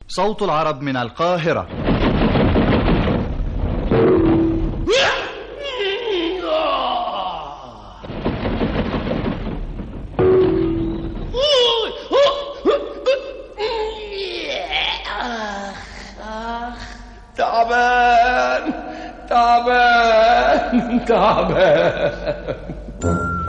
صوت العرب من القاهرة تعبان تعبان تعبان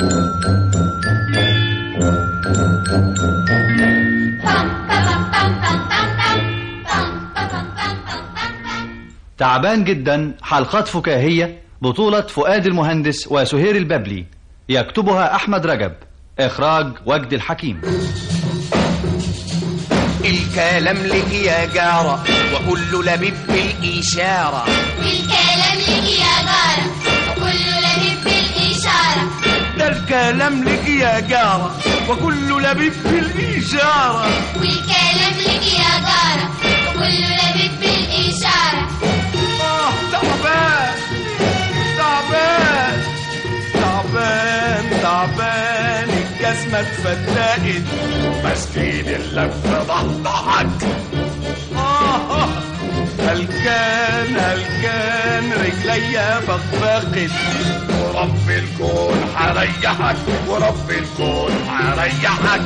تعبان جدا حلقات فكاهية بطولة فؤاد المهندس وسهير الببلي يكتبها أحمد رجب إخراج وجد الحكيم الكلام لك يا جارة وكل لبيب بالإشارة الكلام لك يا جارة وكله لبيب بالإشارة ده الكلام لك يا جارة وكل لبيب بالإشارة والكلام لك يا جارة وكله لبيب بالإشارة آه تعبان تعبان تعبان تعبان الجزمة اتفتقت مسكين اللف ضحضحك آه هلكان هلكان رجليا بغبغت ورب الكون حريحك ورب الكون حريحك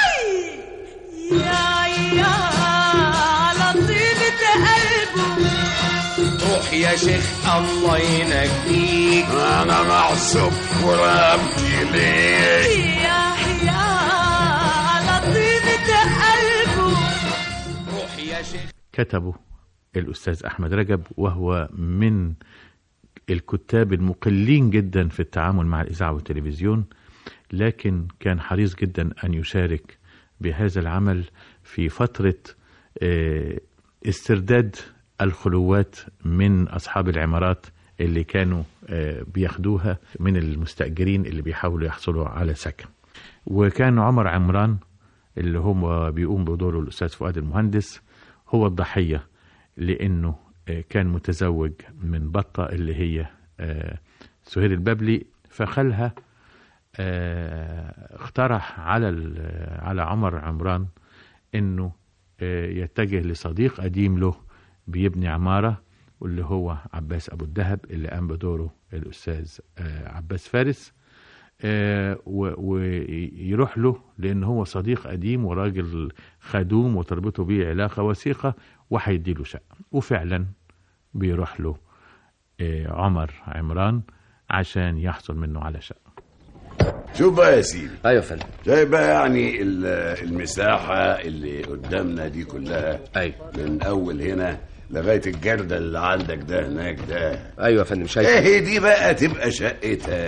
يا يا على طيبة قلبه روح يا شيخ الله ينجيك انا معصب ورقبتي ليك يا يا على طيبة قلبه روح يا شيخ كتبه الأستاذ أحمد رجب وهو من الكتاب المقلين جدا في التعامل مع الإذاعة والتلفزيون لكن كان حريص جدا أن يشارك بهذا العمل في فترة آه، استرداد الخلوات من أصحاب العمارات اللي كانوا آه، بياخدوها من المستأجرين اللي بيحاولوا يحصلوا على سكن وكان عمر عمران اللي هو بيقوم بدوره الأستاذ فؤاد المهندس هو الضحية لأنه آه، كان متزوج من بطة اللي هي آه، سهير الببلي فخلها آه، اقترح على ال- على عمر عمران انه آه، يتجه لصديق قديم له بيبني عمارة واللي هو عباس ابو الدهب اللي قام بدوره الاستاذ آه، عباس فارس آه، و- ويروح له لان هو صديق قديم وراجل خدوم وتربطه بيه علاقة وثيقة وهيديله شقة وفعلا بيروح له آه، عمر عمران عشان يحصل منه على شقة شوف بقى يا سيدي ايوه يا فندم شايف بقى يعني ال- المساحة اللي قدامنا دي كلها ايوه من أول هنا لغاية الجردة اللي عندك ده هناك ده ايوه يا فندم شايف ايه دي بقى تبقى شقتها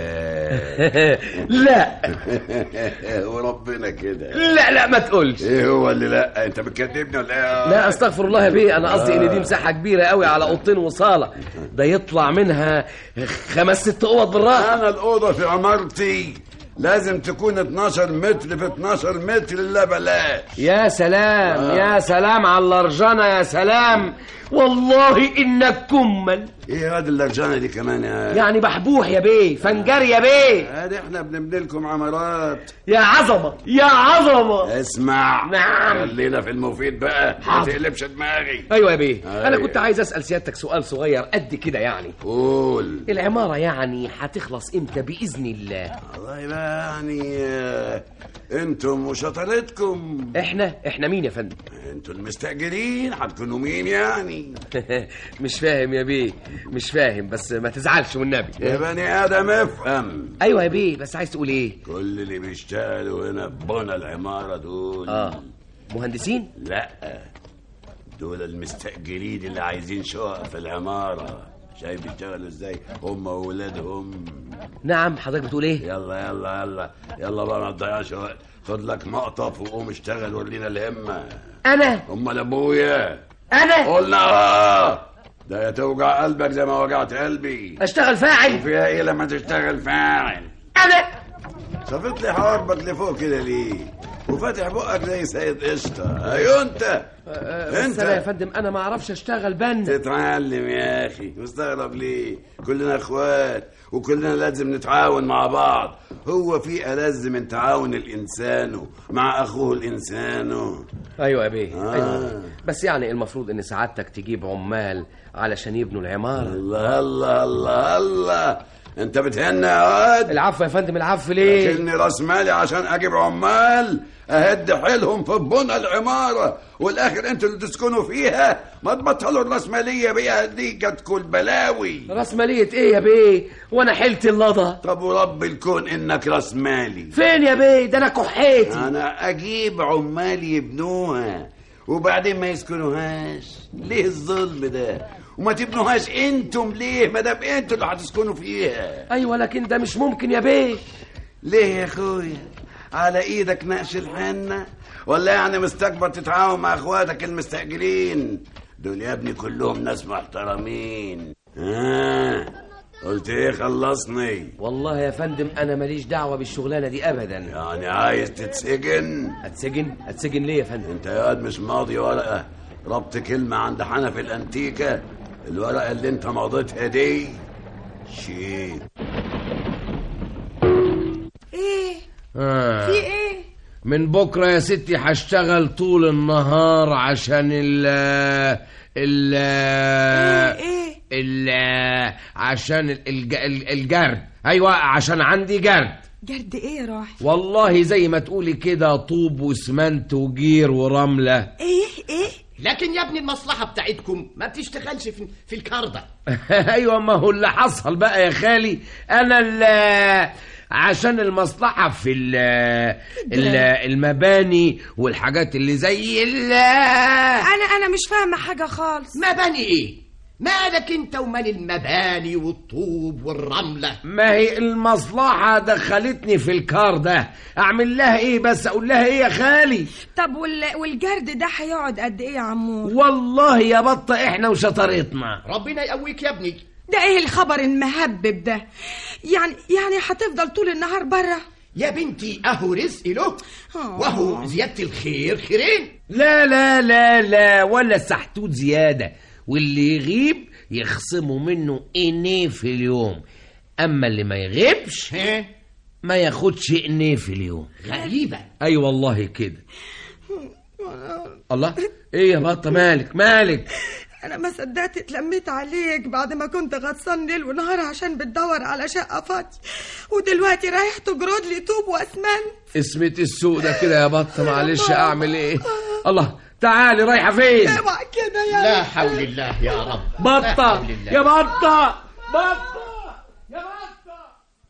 لا وربنا كده لا لا ما تقولش ايه هو اللي لا انت بتكذبني ولا ايه لا استغفر الله يا بيه انا قصدي ان دي مساحه كبيره قوي على اوضتين وصاله ده يطلع منها خمس ست اوض بالراحه انا الاوضه في عمارتي لازم تكون 12 متر في 12 متر لا بلاش يا سلام يا سلام على اللرجانه يا سلام والله انك كمل ايه هذه اللرجانه دي كمان يا يعني بحبوح يا بيه فنجر يا بيه هذه احنا بنبني لكم عمارات يا عظمه يا عظمه اسمع نعم. خلينا في المفيد بقى ما حاضر. تقلبش دماغي ايوه يا بيه انا أيوة. كنت عايز اسال سيادتك سؤال صغير قد كده يعني قول العماره يعني هتخلص امتى باذن الله والله بقى يعني آه، انتم وشطارتكم احنا احنا مين يا فندم انتوا المستاجرين هتكونوا مين يعني مش فاهم يا بيه مش فاهم بس ما تزعلش والنبي يا بني ادم افهم ايوه يا بيه بس عايز تقول ايه كل اللي بيشتغلوا هنا في بنى العماره دول اه مهندسين لا دول المستأجرين اللي عايزين شقق في العمارة شايف بيشتغلوا ازاي هم وولادهم نعم حضرتك بتقول ايه يلا يلا يلا يلا بقى ما تضيعش وقت خد لك مقطف وقوم اشتغل ورينا الهمة انا امال ابويا انا قلنا اه ده توجع قلبك زي ما وجعت قلبي اشتغل فاعل فيها ايه لما تشتغل فاعل انا صفت لي حواربك لفوق كده ليه وفاتح بقك زي سيد قشطة ايوه انت بس انت انا يا فندم انا ما اعرفش اشتغل بنا تتعلم يا اخي مستغرب ليه كلنا اخوات وكلنا لازم نتعاون مع بعض هو في ألذ من تعاون الإنسان مع أخوه الإنسان ايوه يا بيه آه. أيوة. بس يعني المفروض ان سعادتك تجيب عمال علشان يبنوا العماره الله الله الله الله أنت بتهنى يا واد العفو يا فندم العفو ليه لكني راس مالي عشان أجيب عمال أهد حيلهم في بنى العمارة والآخر أنتوا اللي تسكنوا فيها ما تبطلوا الرأسمالية بيها دي كتكون بلاوي راس ماليه ايه يا بيه وانا حلت اللضا طب ورب الكون إنك راس مالي فين يا بيه ده انا كحيتي انا اجيب عمال يبنوها وبعدين ما يسكنوهاش ليه الظلم ده وما تبنوهاش انتم ليه ما دام انتوا اللي هتسكنوا فيها ايوه لكن ده مش ممكن يا بيه ليه يا اخويا على ايدك نقش الحنه ولا يعني مستكبر تتعاون مع اخواتك المستأجرين دول يا ابني كلهم ناس محترمين آه. قلت ايه خلصني والله يا فندم انا ماليش دعوه بالشغلانه دي ابدا يعني عايز تتسجن اتسجن اتسجن ليه يا فندم انت يا واد مش ماضي ورقه ربط كلمه عند حنفي الانتيكه الورقه اللي انت مضيتها دي شيء ايه آه. في ايه من بكره يا ستي هشتغل طول النهار عشان ال ال ايه ال عشان ال- الج- ال- الجرد ايوه عشان عندي جرد جرد ايه يا راحل والله زي ما تقولي كده طوب واسمنت وجير ورمله ايه ايه لكن يا ابني المصلحة بتاعتكم ما بتشتغلش في, في الكاردة ايوه ما هو اللي حصل بقى يا خالي انا ال عشان المصلحة في ال ال المباني والحاجات اللي زي ال انا انا مش فاهمه حاجه خالص مباني ايه مالك انت ومال المباني والطوب والرملة ما هي المصلحة دخلتني في الكار ده اعمل لها ايه بس اقول لها ايه يا خالي طب وال... والجرد ده هيقعد قد ايه يا عمور والله يا بطة احنا وشطارتنا ربنا يقويك يا ابني ده ايه الخبر المهبب ده يعني يعني هتفضل طول النهار بره يا بنتي اهو رزق له آه. وهو زيادة الخير خيرين لا لا لا لا ولا سحتوت زيادة واللي يغيب يخصموا منه إنيه في اليوم أما اللي ما يغيبش ها ما ياخدش إنيه في اليوم غريبة أي أيوة والله كده الله إيه يا بطة مالك مالك انا ما صدقت اتلميت عليك بعد ما كنت غطسان ليل ونهار عشان بتدور على شقه فاضيه ودلوقتي رايح تجرد لي طوب واسمنت اسمة السوق ده كده يا بطة معلش أعمل إيه الله تعالي رايحة فين اوعى كده يا لا حول الله يا رب بطة يا بطة بطة يا بطة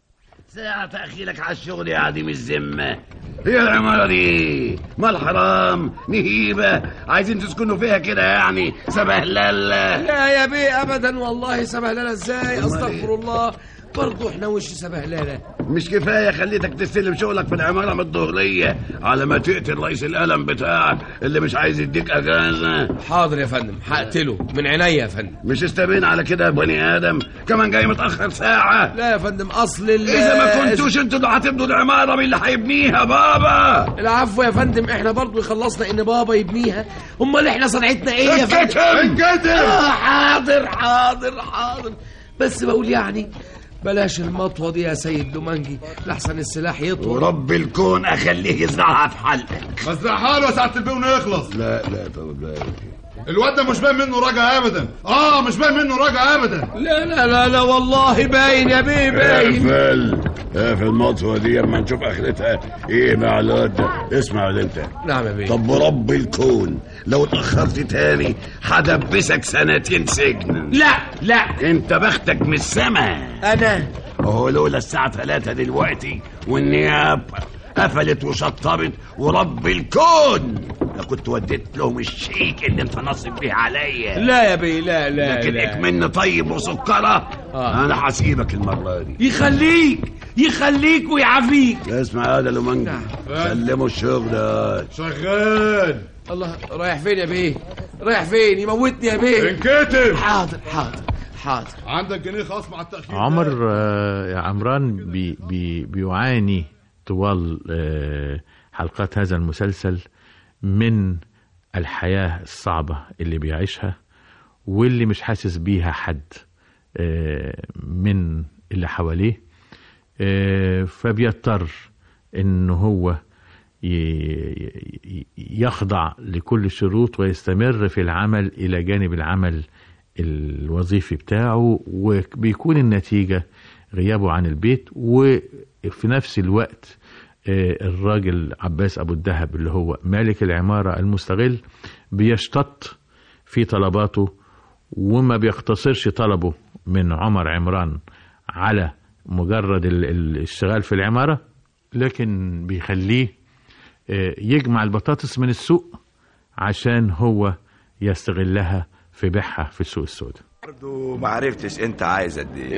ساعة تأخيرك على الشغل يا عديم الذمة هي العمارة دي ما الحرام نهيبة عايزين تسكنوا فيها كده يعني سبهللة لا يا بيه ابدا والله سبهلله ازاي استغفر الله برضه احنا وش سبهلله مش كفاية خليتك تستلم شغلك في العمارة من الظهرية على ما تقتل رئيس القلم بتاعك اللي مش عايز يديك أجازة حاضر يا فندم هقتله من عينيا يا فندم مش استبين على كده يا بني آدم كمان جاي متأخر ساعة لا يا فندم اصل ال- إذا ما كنتوش انتوا اللي هتبنوا العمارة مين اللي هيبنيها بابا العفو يا فندم احنا برضه خلصنا ان بابا يبنيها امال احنا صنعتنا ايه يا فندم انكتم انكتم آه حاضر حاضر حاضر بس بقول يعني بلاش المطوه دي يا سيد دومانجي لحسن السلاح يطول ورب الكون أخليه يزرعها في حلقك مزرعها له يا سعاده البيه يخلص لا لا طب لا الواد ده مش باين منه راجع ابدا اه مش باين منه راجع ابدا لا لا لا لا والله باين يا بيه باين اقفل اقفل المطوة دي اما نشوف اخرتها ايه مع الواد ده اسمع يا انت نعم يا بيه طب ورب الكون لو اتأخرت تاني هدبسك سنتين سجن لا لا انت بختك من السما انا اهو لولا الساعة ثلاثة دلوقتي والنيابة قفلت وشطبت ورب الكون لكنت وديت لهم الشيك اللي انت نصب بيه عليا لا يا بيه لا لا لكن لا. اكمن طيب وسكرة آه. انا هسيبك المرة دي يخليك يخليك ويعافيك اسمع هذا لومانجي نعم. سلموا الشغل ده شغال الله رايح فين يا بيه رايح فين يموتني يا بيه انكتب حاضر حاضر حاضر عندك جنيه خاص مع التأخير عمر آه، يا عمران بي بي بيعاني طوال آه، حلقات هذا المسلسل من الحياة الصعبة اللي بيعيشها واللي مش حاسس بيها حد آه، من اللي حواليه آه، فبيضطر ان هو ي- ي- يخضع لكل الشروط ويستمر في العمل الى جانب العمل الوظيفي بتاعه وبيكون النتيجة غيابه عن البيت وفي نفس الوقت آه، الراجل عباس ابو الدهب اللي هو مالك العمارة المستغل بيشتط في طلباته وما بيقتصرش طلبه من عمر عمران على مجرد ال- ال- الاشتغال في العمارة لكن بيخليه آه، يجمع البطاطس من السوق عشان هو يستغلها في بيعها في السوق السوداء برضه ما عرفتش انت عايز قد ايه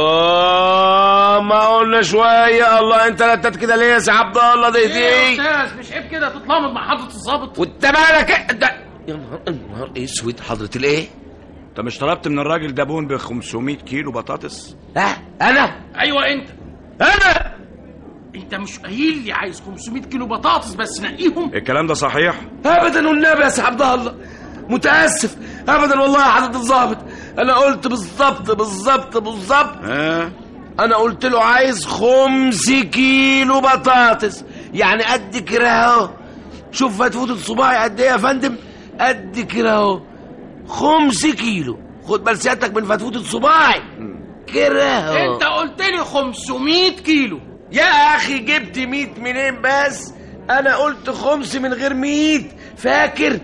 يوه ما قلنا شوية الله انت لتت كده ليه يا سي عبد الله دي دي استاذ مش عيب كده تتلامض مع حضرة الظابط وانت مالك ده يا نهار يا نهار اسود حضرة الايه؟ انت مش طلبت من الراجل ده بون ب 500 كيلو بطاطس ها انا ايوه انت انا انت مش قايل لي عايز 500 كيلو بطاطس بس نقيهم الكلام ده صحيح ابدا والنبي يا سي عبد الله متاسف ابدا والله يا حضرة الظابط انا قلت بالظبط بالظبط بالظبط ها انا قلت له عايز خمس كيلو بطاطس يعني قد كده اهو شوف فتفوتة صباعي قد ايه يا فندم قد كده اهو خمس كيلو خد بال سيادتك من فتفوتة صباعي كده اهو انت قلت لي 500 كيلو يا اخي جبت ميت منين بس انا قلت خمس من غير ميت فاكر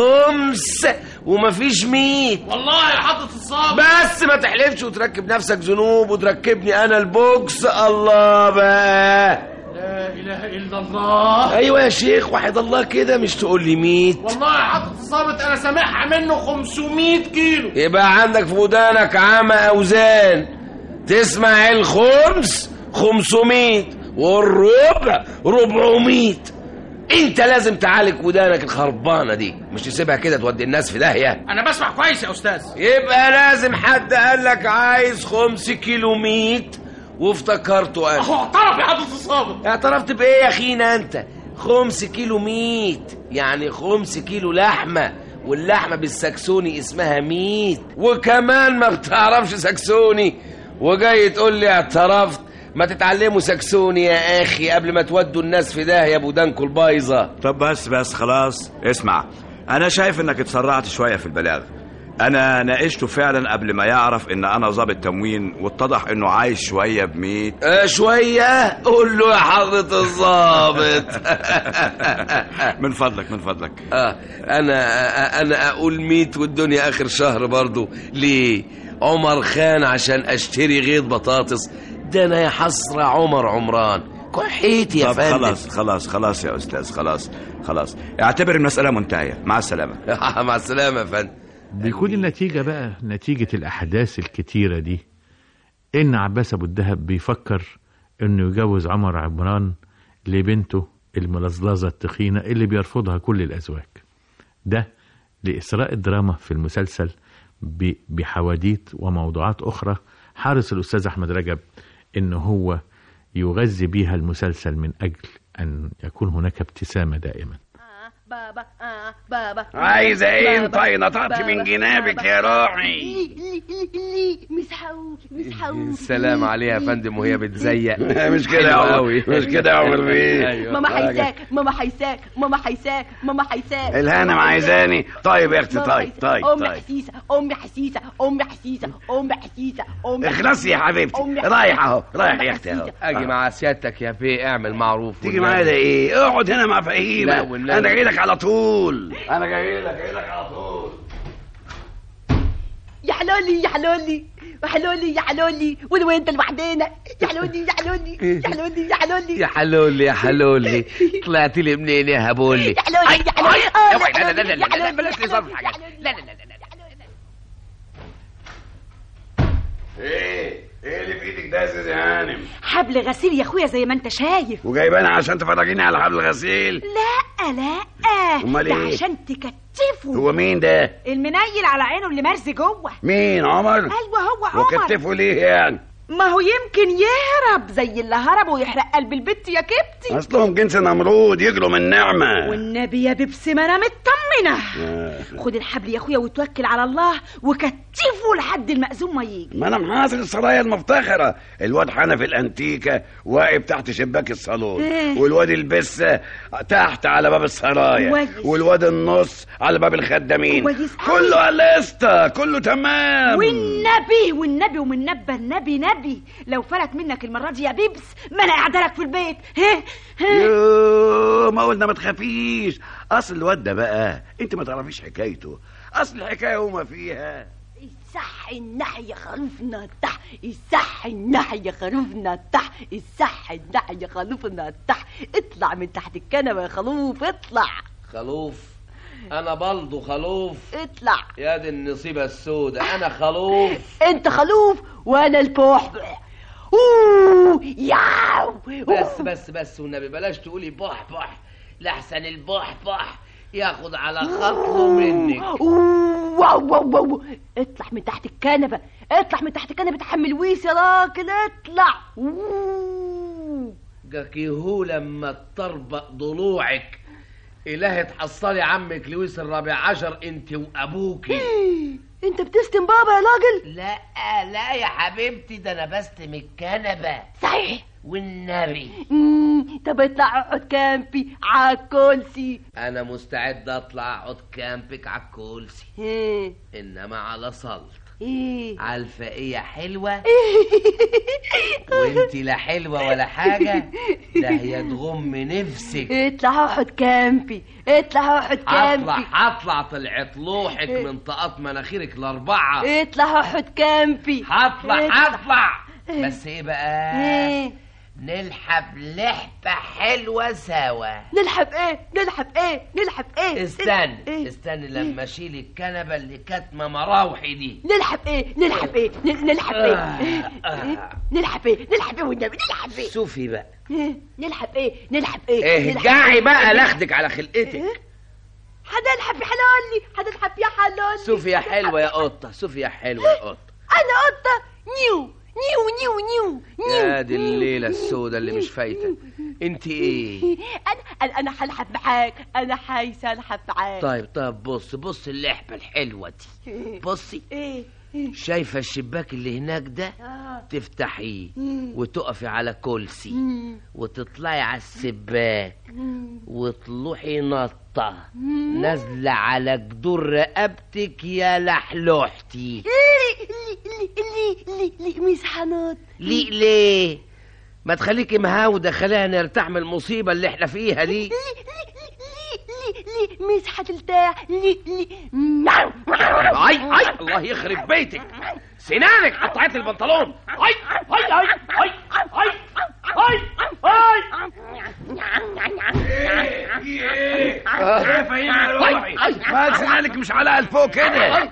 خمس ومفيش ميت والله يا حضرة الظابط بس ما تحلفش وتركب نفسك ذنوب وتركبني انا البوكس الله بقى لا اله الا الله ايوه يا شيخ وحد الله كده مش تقول لي ميت والله يا حضرة الظابط انا سامعها منه 500 كيلو يبقى عندك في ودانك عامة اوزان تسمع الخمس خمسمية والربع ربعمية انت لازم تعالج ودانك الخربانة دي مش تسيبها كده تودي الناس في داهية انا بسمع كويس يا استاذ يبقى لازم حد قال لك عايز خمس كيلو ميت وافتكرته انا اهو اعترف يا حضرة الظابط اعترفت بايه يا اخينا انت خمس كيلو ميت يعني خمس كيلو لحمة واللحمة بالسكسوني اسمها ميت وكمان ما بتعرفش سكسوني وجاي تقول لي اعترفت ما تتعلموا سكسوني يا اخي قبل ما تودوا الناس في داهية بودانكوا البايظة طب بس بس خلاص اسمع انا شايف انك اتسرعت شويه في البلاغ انا ناقشته فعلا قبل ما يعرف ان انا ضابط تموين واتضح انه عايش شويه بميت آه شوية قول له يا حضرة الظابط من فضلك من فضلك آه انا آه انا اقول ميت والدنيا اخر شهر برضو ليه عمر خان عشان اشتري غيط بطاطس ده انا يا حسرة عمر عمران كحيتي يا طب فندم خلاص خلاص خلاص يا استاذ خلاص خلاص اعتبر المساله منتهيه مع السلامه مع السلامة يا فندم بيكون النتيجة بقى نتيجة الأحداث الكتيرة دي إن عباس أبو الدهب بيفكر إنه يجوز عمر عمران لبنته الملظلظة التخينة اللي بيرفضها كل الأزواج ده لإسراء الدراما في المسلسل ب- بحواديت وموضوعات أخرى حرص الأستاذ أحمد رجب إن هو يغذي بيها المسلسل من أجل أن يكون هناك ابتسامة دائما بابا آه بابا عايزة ايه بابا، انت نطقت بابا، من جنابك يا بابا. روحي لي لي لي مسحوك مسحوك السلام عليها يا فندم وهي بتزيق مش كده يا حلو عمر قوي. مش كده يا عمر بيه أيوة. ماما حيساك ماما حيساك ماما حيساك ماما حيساك الهانم عايزاني طيب يا اختي ماما طيب حيساك. طيب امي طيب حسيسه امي حسيسه امي حسيسه امي حسيسه امي اخلصي يا حبيبتي أمي رايح اهو حسيسة. رايح أمي يا اختي اهو حسيسة. اجي مع سيادتك يا بيه اعمل معروف تيجي معايا ده ايه اقعد هنا مع لا فهيمه والنبي. انا جاي لك على طول انا جاي لك جاي لك على طول يا حلولي يا حلولي يا حلولي يا حلولي وين وين انت لوحدنا يا حلولي يا حلولي يا حلولي يا حلولي يا حلولي يا حلولي طلعت لي منين يا هبولي يا حلولي يا حلولي آه، يا يا ويلي، لا لا لا حلولي، لا يا لا حلولي، بلاش يا نظام حلولي، الحاجات يا حلولي. لا لا لا لا ايه ايه اللي في ايدك ده يا سيدي هانم حبل غسيل يا اخويا زي ما انت شايف وجايبانا عشان تفرجيني على حبل الغسيل لا لا أمال ده إيه؟ عشان تكتفه هو مين ده المنيل على عينه اللي مرزي جوه مين عمر ايوه هو عمر وكتفه ليه يعني ما هو يمكن يهرب زي اللي هرب ويحرق قلب البت يا كبتي اصلهم جنس نمرود يجروا من نعمه والنبي يا بيبس ما انا مطمنه آه. خد الحبل يا اخويا وتوكل على الله وكتفه لحد المأذون ما يجي ما انا محاصر السرايا المفتخره الواد حنفي الانتيكه واقف تحت شباك الصالون إيه. والواد البسه تحت على باب السرايا كويس. والواد النص على باب الخدامين كويس أوي. كله على القسطه كله تمام والنبي والنبي ومن نبى النبي نبي لو فلت منك المرة دي يا بيبس ما انا قاعده لك في البيت ها ها يوه ما قلنا ما تخافيش اصل الواد ده بقى انت ما تعرفيش حكايته اصل الحكايه وما فيها الصح الناحية خروفنا تح الصح الناحية خروفنا تح الصح الناحية خروفنا تح اطلع من تحت الكنبة يا خلوف اطلع خلوف انا برضه خلوف اطلع يا دي النصيبة السوداء انا خلوف انت خلوف وانا البحبح اوه ياو بس بس بس والنبي بلاش تقولي بحبح لحسن البحبح ياخد على خطله منك أوه، واو واو واو اطلع من تحت الكنبة اطلع من تحت الكنبة تحمل ويس يا راجل اطلع أوه. جاكيهو لما تطربق ضلوعك إلهي تحصلي عمك لويس الرابع عشر انت وابوكي انت بتستم بابا يا راجل لا لا يا حبيبتي ده انا بستم الكنبه صحيح والنبي مم، طب اطلع اقعد كامبي على الكرسي انا مستعد اطلع اقعد كامبك على الكرسي ايه انما على سلط ايه عارفه ايه يا حلوه وانت لا حلوه ولا حاجه ده هي تغم نفسك اطلع اقعد كامبي اطلع اقعد هطلع كامبي هطلع طلعت لوحك من طاقات مناخيرك الاربعه اطلع اقعد كامبي هطلع اطلع. هطلع بس ايه بقى ايه نلحب لحبه حلوه سوا نلحب ايه نلحب ايه نلحب ايه استنى إيه؟ استنى لما اشيل الكنبه اللي كاتمه مراوحي دي نلحب ايه نلحب ايه نل- نلحب ايه آه، إيه؟ نلحب ايه نلحب ايه والنبي نلحب ايه شوفي بقى إيه؟ نلحب ايه نلحب ايه نلحب ارجعي إيه؟ بقى لاخدك على خلقتك هنلحب يا حلولي هنلحب يا حلولي شوفي يا حلوه يا قطه شوفي يا حلوه يا قطه انا قطه نيو نيو نيو نيو نيو يا دي الليله السوداء اللي مش فايته انت ايه انا انا انا هلحب معاك انا عايزه الحب معاك طيب طيب بص بص اللحبه الحلوه دي بصي ايه شايفه الشباك اللي هناك ده آه. تفتحيه مم. وتقفي على كرسي مم. وتطلعي على السباك مم. وتروحي نطه مم. نازله على جدور رقبتك يا لحلوحتي ليه ليه ليه ليه ليه ميس حنوت ليه ليه ما تخليكي مهاودة خلينا نرتاح من المصيبة اللي احنا فيها دي ليه ليه ليه ميس هترتاح ليه ليه اي اي الله يخرب بيتك سنانك قطعت البنطلون اي اي اي اي اي اي اي ما سنانك مش على الفوق كده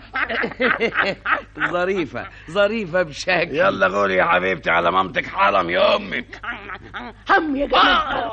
ظريفة ظريفة بشكل يلا غوري يا حبيبتي على مامتك حرم يا امك هم يا جماعه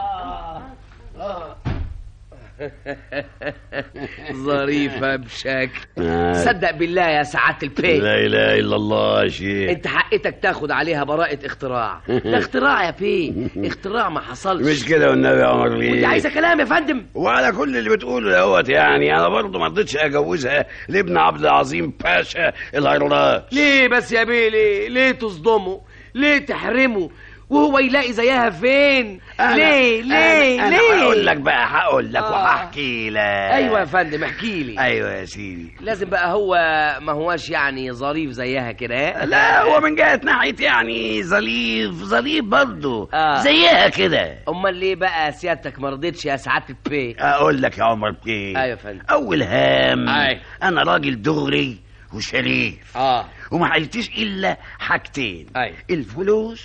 ظريفة بشكل آه. صدق بالله يا سعادة البي لا اله الا الله يا شيخ انت حقتك تاخد عليها براءة اختراع ده اختراع يا بي اختراع ما حصلش مش كده والنبي يا عمر ودي بيه عايزة كلام يا فندم وعلى كل اللي بتقوله دوت يعني انا برضه ما رضيتش اجوزها لابن عبد العظيم باشا الهراش ليه بس يا بيه ليه ليه تصدمه ليه تحرمه وهو يلاقي زيها فين أنا- ليه ليه أنا- أنا ليه هقول لك بقى هقول لك آه. وهحكي لك ايوه يا فندم احكي لي ايوه يا سيدي لازم بقى هو ما هواش يعني ظريف زيها كده ها؟ لا هو من جهة ناحية يعني ظريف ظريف برضه آه. زيها كده امال ليه بقى سيادتك ما رضيتش يا سعاده البي اقول لك يا عمر بيه ايوه يا فندم اول هام أي. انا راجل دغري وشريف اه وما حيلتش الا حاجتين أي. الفلوس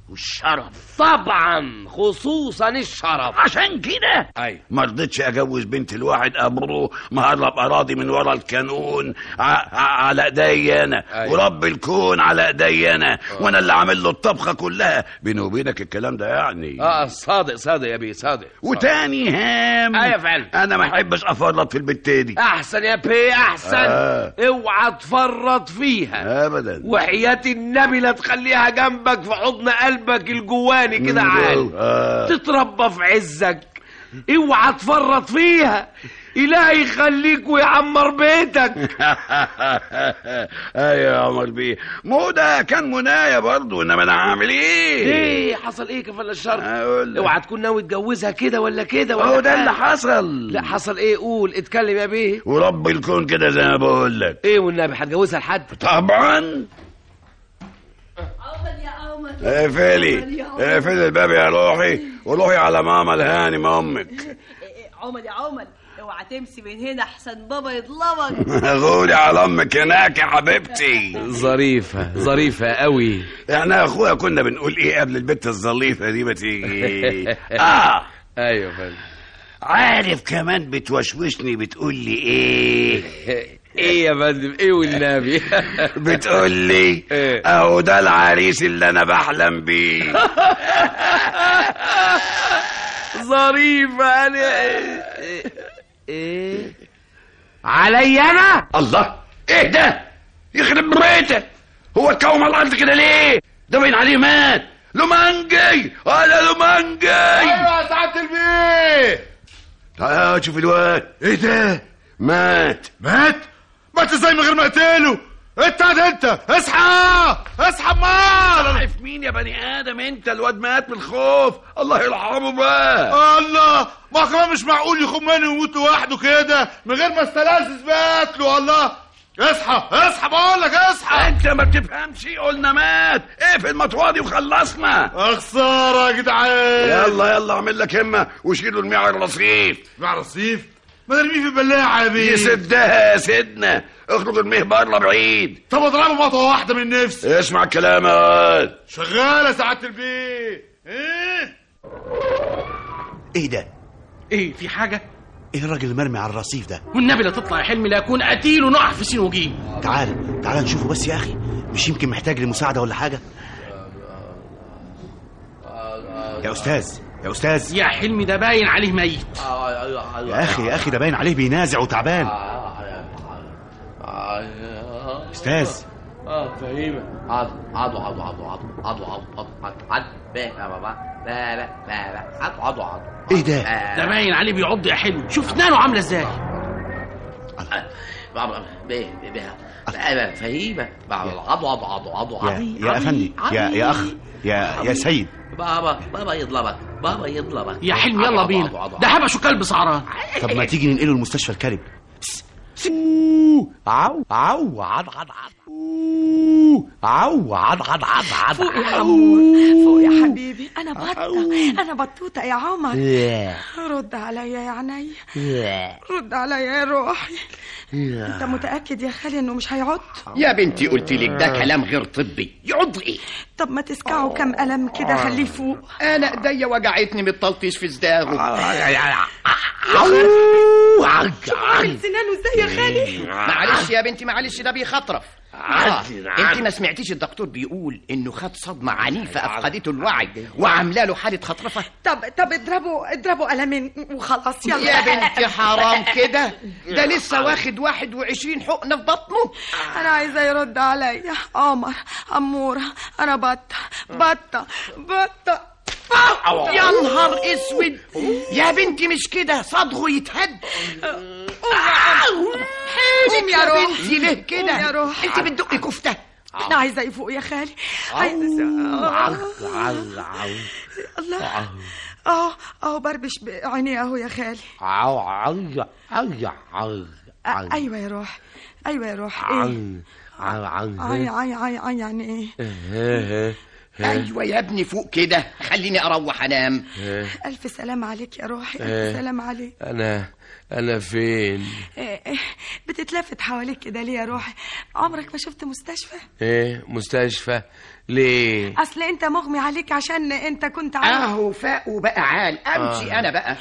والشرف طبعا خصوصا الشرف عشان كده ايوه ما رضيتش اجوز بنت الواحد ابوه مهرب اراضي من ورا الكانون ع- ع- على ايدي انا أيوة. ورب الكون على ايدي انا وانا اللي عامل له الطبخه كلها بيني وبينك الكلام ده يعني اه صادق صادق يا بيه صادق وتاني هام ايوه فعلا انا ما احبش افرط في البت دي احسن يا بيه احسن آه. اوعى تفرط فيها ابدا وحياة النبي لا تخليها جنبك في حضن قلبك الجواني كده عال آه. تتربى في عزك اوعى تفرط فيها إلهي يخليك ويعمر بيتك ايوه يا عمر بيه مو ده كان منايا برضه انما انا عامل ايه ايه حصل ايه كفل الشر اقول لك. اوعى تكون ناوي تجوزها كده ولا كده ولا هو ده حاجة. اللي حصل لا حصل ايه قول اتكلم يا بيه ورب الكون كده زي ما بقول لك ايه والنبي هتجوزها لحد طبعا عمر يا عمر اقفلي اقفلي الباب يا روحي وروحي على ماما الهانم امك عمر يا عمر اوعى تمشي من هنا احسن بابا يطلبك غولي على امك هناك يا حبيبتي ظريفة ظريفة قوي احنا يا اخويا كنا بنقول ايه قبل البت الظليفه دي ما تيجي اه ايوه فندم عارف كمان بتوشوشني بتقول لي ايه ايه يا فندم ايه والنبي بتقول لي إيه؟ اهو ده العريس اللي انا بحلم بيه ظريفة انا ايه علي انا الله ايه ده يخرب بيتك هو اتكوم على الارض كده ليه ده باين عليه مات لومانجي انا لومانجي ايوه يا سعاده البيه تعال شوف الواد ايه ده مات مات مات ازاي من غير ما اقتله انت انت اصحى اصحى مال عارف مين يا بني ادم انت الواد مات من الخوف الله يرحمه بقى الله ما كمان مش معقول يخون مني ويموت لوحده كده من غير ما استلذذ بقتله الله اصحى اصحى بقول لك اصحى انت ما بتفهمش قلنا مات اقفل المطوه وخلصنا خساره يا جدعان يلا يلا اعمل لك همه وشيلوا المياه على الرصيف مع رصيف ما نرميه في البلاعه يا بيه يسدها يا سيدنا اخرج الميه بره بعيد طب اضربه مطوه واحده من نفسي اسمع الكلام يا واد شغاله سعاده البيه ايه ايه ده ايه في حاجة ايه الراجل المرمي على الرصيف ده والنبي لا تطلع يا حلمي لا يكون قتيل ونقع في سين وجيم تعال تعال نشوفه بس يا اخي مش يمكن محتاج لمساعده ولا حاجه يا استاذ يا استاذ يا حلمي ده باين عليه ميت يا اخي يا اخي ده باين عليه بينازع وتعبان استاذ اه فهيمة عضو عضو عضو عضو عضو عضو عضو عضو عضو عضو با با با با با با با عضو عضو عضو ايه ده ده باين عليه بيعض يا حلمي شوف اسنانه عاملة ازاي بابا به به فهيمة عضو عضو عضو عضو يا يا افندي يا يا اخ يا يا سيد بابا بابا يضربك بابا يضربك يا حلمي يلا بينا ده هبشه كلب سعران طب ما تيجي ننقله المستشفى الكلب عو عو عض عض عض عو عض عض عض عض فوق يا عمور فوق يا حبيبي انا بطه انا بطوطه يا عمر رد عليا يا عيني رد عليا يا روحي انت متاكد يا خالي انه مش هيعض يا بنتي قلت لك ده كلام غير طبي يعض ايه طب ما تسكعوا كم قلم كده خليه يفوق انا ايديا وجعتني من التلطيش في صداغه عامل سنانه ازاي يا خالي معلش يا بنتي معلش ده بيخطرف آه. انت ما سمعتيش الدكتور بيقول انه خد صدمه عنيفه افقدته الوعي وعامله له حاله خطرفه طب طب اضربوا اضربوا قلمين وخلاص يلا يا بنتي حرام كده ده لسه واخد واحد وعشرين حقنه في بطنه انا عايزه يرد عليا قمر اموره انا بطه بطه بطه يا نهار اسود يا بنتي مش كده صدغه يتهد قوم يا روح بنتي ليه كده قوم يا روح انت بتدقي كفته انا عايزه يفوق يا خالي عايزه الله اهو اهو بربش بعينيه اهو يا خالي عو عو عو عو أ- ايوه يا روح ايوه يا روح ايه عو عو عي عي عي عي يعني ايه ايوه يا ابني فوق كده خليني اروح انام الف سلام عليك يا روحي إيه. الف سلام عليك انا انا فين إيه، إيه، بتتلفت حواليك كده ليه يا روحي عمرك ما شفت مستشفى ايه مستشفى ليه اصل انت مغمي عليك عشان انت كنت عارف اهو فاق وبقى عال امشي آه. انا بقى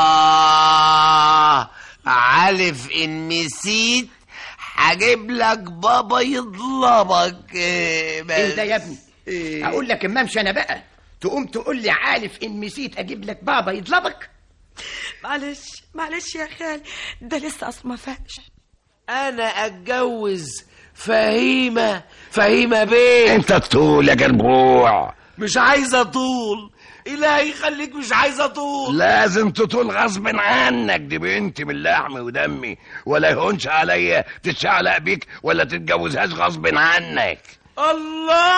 آه عارف إن نسيت هجيب لك بابا يطلبك إيه بس ايه ده يا ابني اقول لك اما امشي انا بقى تقوم تقول لي عارف ان نسيت اجيب لك بابا يطلبك معلش معلش يا خالي ده لسه اصلا ما فاقش أنا أتجوز فهيمة فهيمة بيه انت الطول يا جربوع مش عايزة طول إلهي يخليك مش عايزة طول لازم تطول غصب عنك دي بنتي من لحمي ودمي ولا يهونش عليا تتشعلق بيك ولا تتجوزهاش غصب عنك الله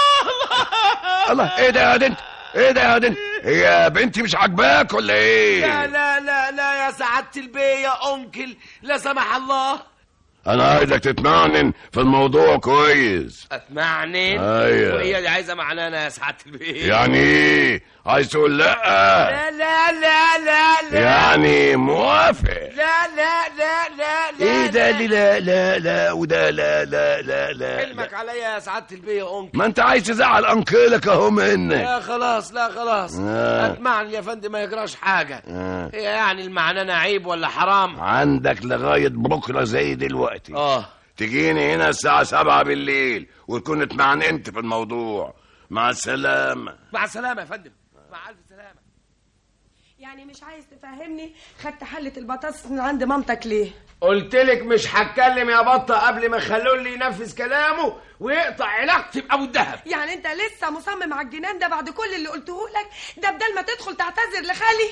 الله ايه ده يا دنت ايه ده يا دنت هي بنتي مش عاجباك ولا ايه لا لا لا لا يا سعادة البيه يا أنكل لا سمح الله انا عايزك تتمعنن في الموضوع كويس أتمعنن أيوة. وهي اللي عايزة معنانا يا سعادة البيه يعني ايه عايز تقول لا لا لا لا لا لا يعني موافق لا لا لا لا لا ايه ده اللي لا لا لا وده لا لا لا لا, حلمك لا. عليا يا سعادة البيه يا أنكل ما انت عايز تزعل انكلك اهو منك لا خلاص لا خلاص آه. أتمعن يا فندم ما يجراش حاجة آه. هي يعني المعنانة عيب ولا حرام عندك لغاية بكرة زي دلوقتي اه تجيني هنا الساعة سبعة بالليل وتكون اتمعننت في الموضوع مع السلامة مع السلامة يا فندم مع ألف سلامة يعني مش عايز تفهمني خدت حلة البطاطس من عند مامتك ليه قلت لك مش هتكلم يا بطة قبل ما خلولي ينفذ كلامه ويقطع علاقتي بأبو الدهب يعني انت لسه مصمم على الجنان ده بعد كل اللي قلته لك ده بدل ما تدخل تعتذر لخالي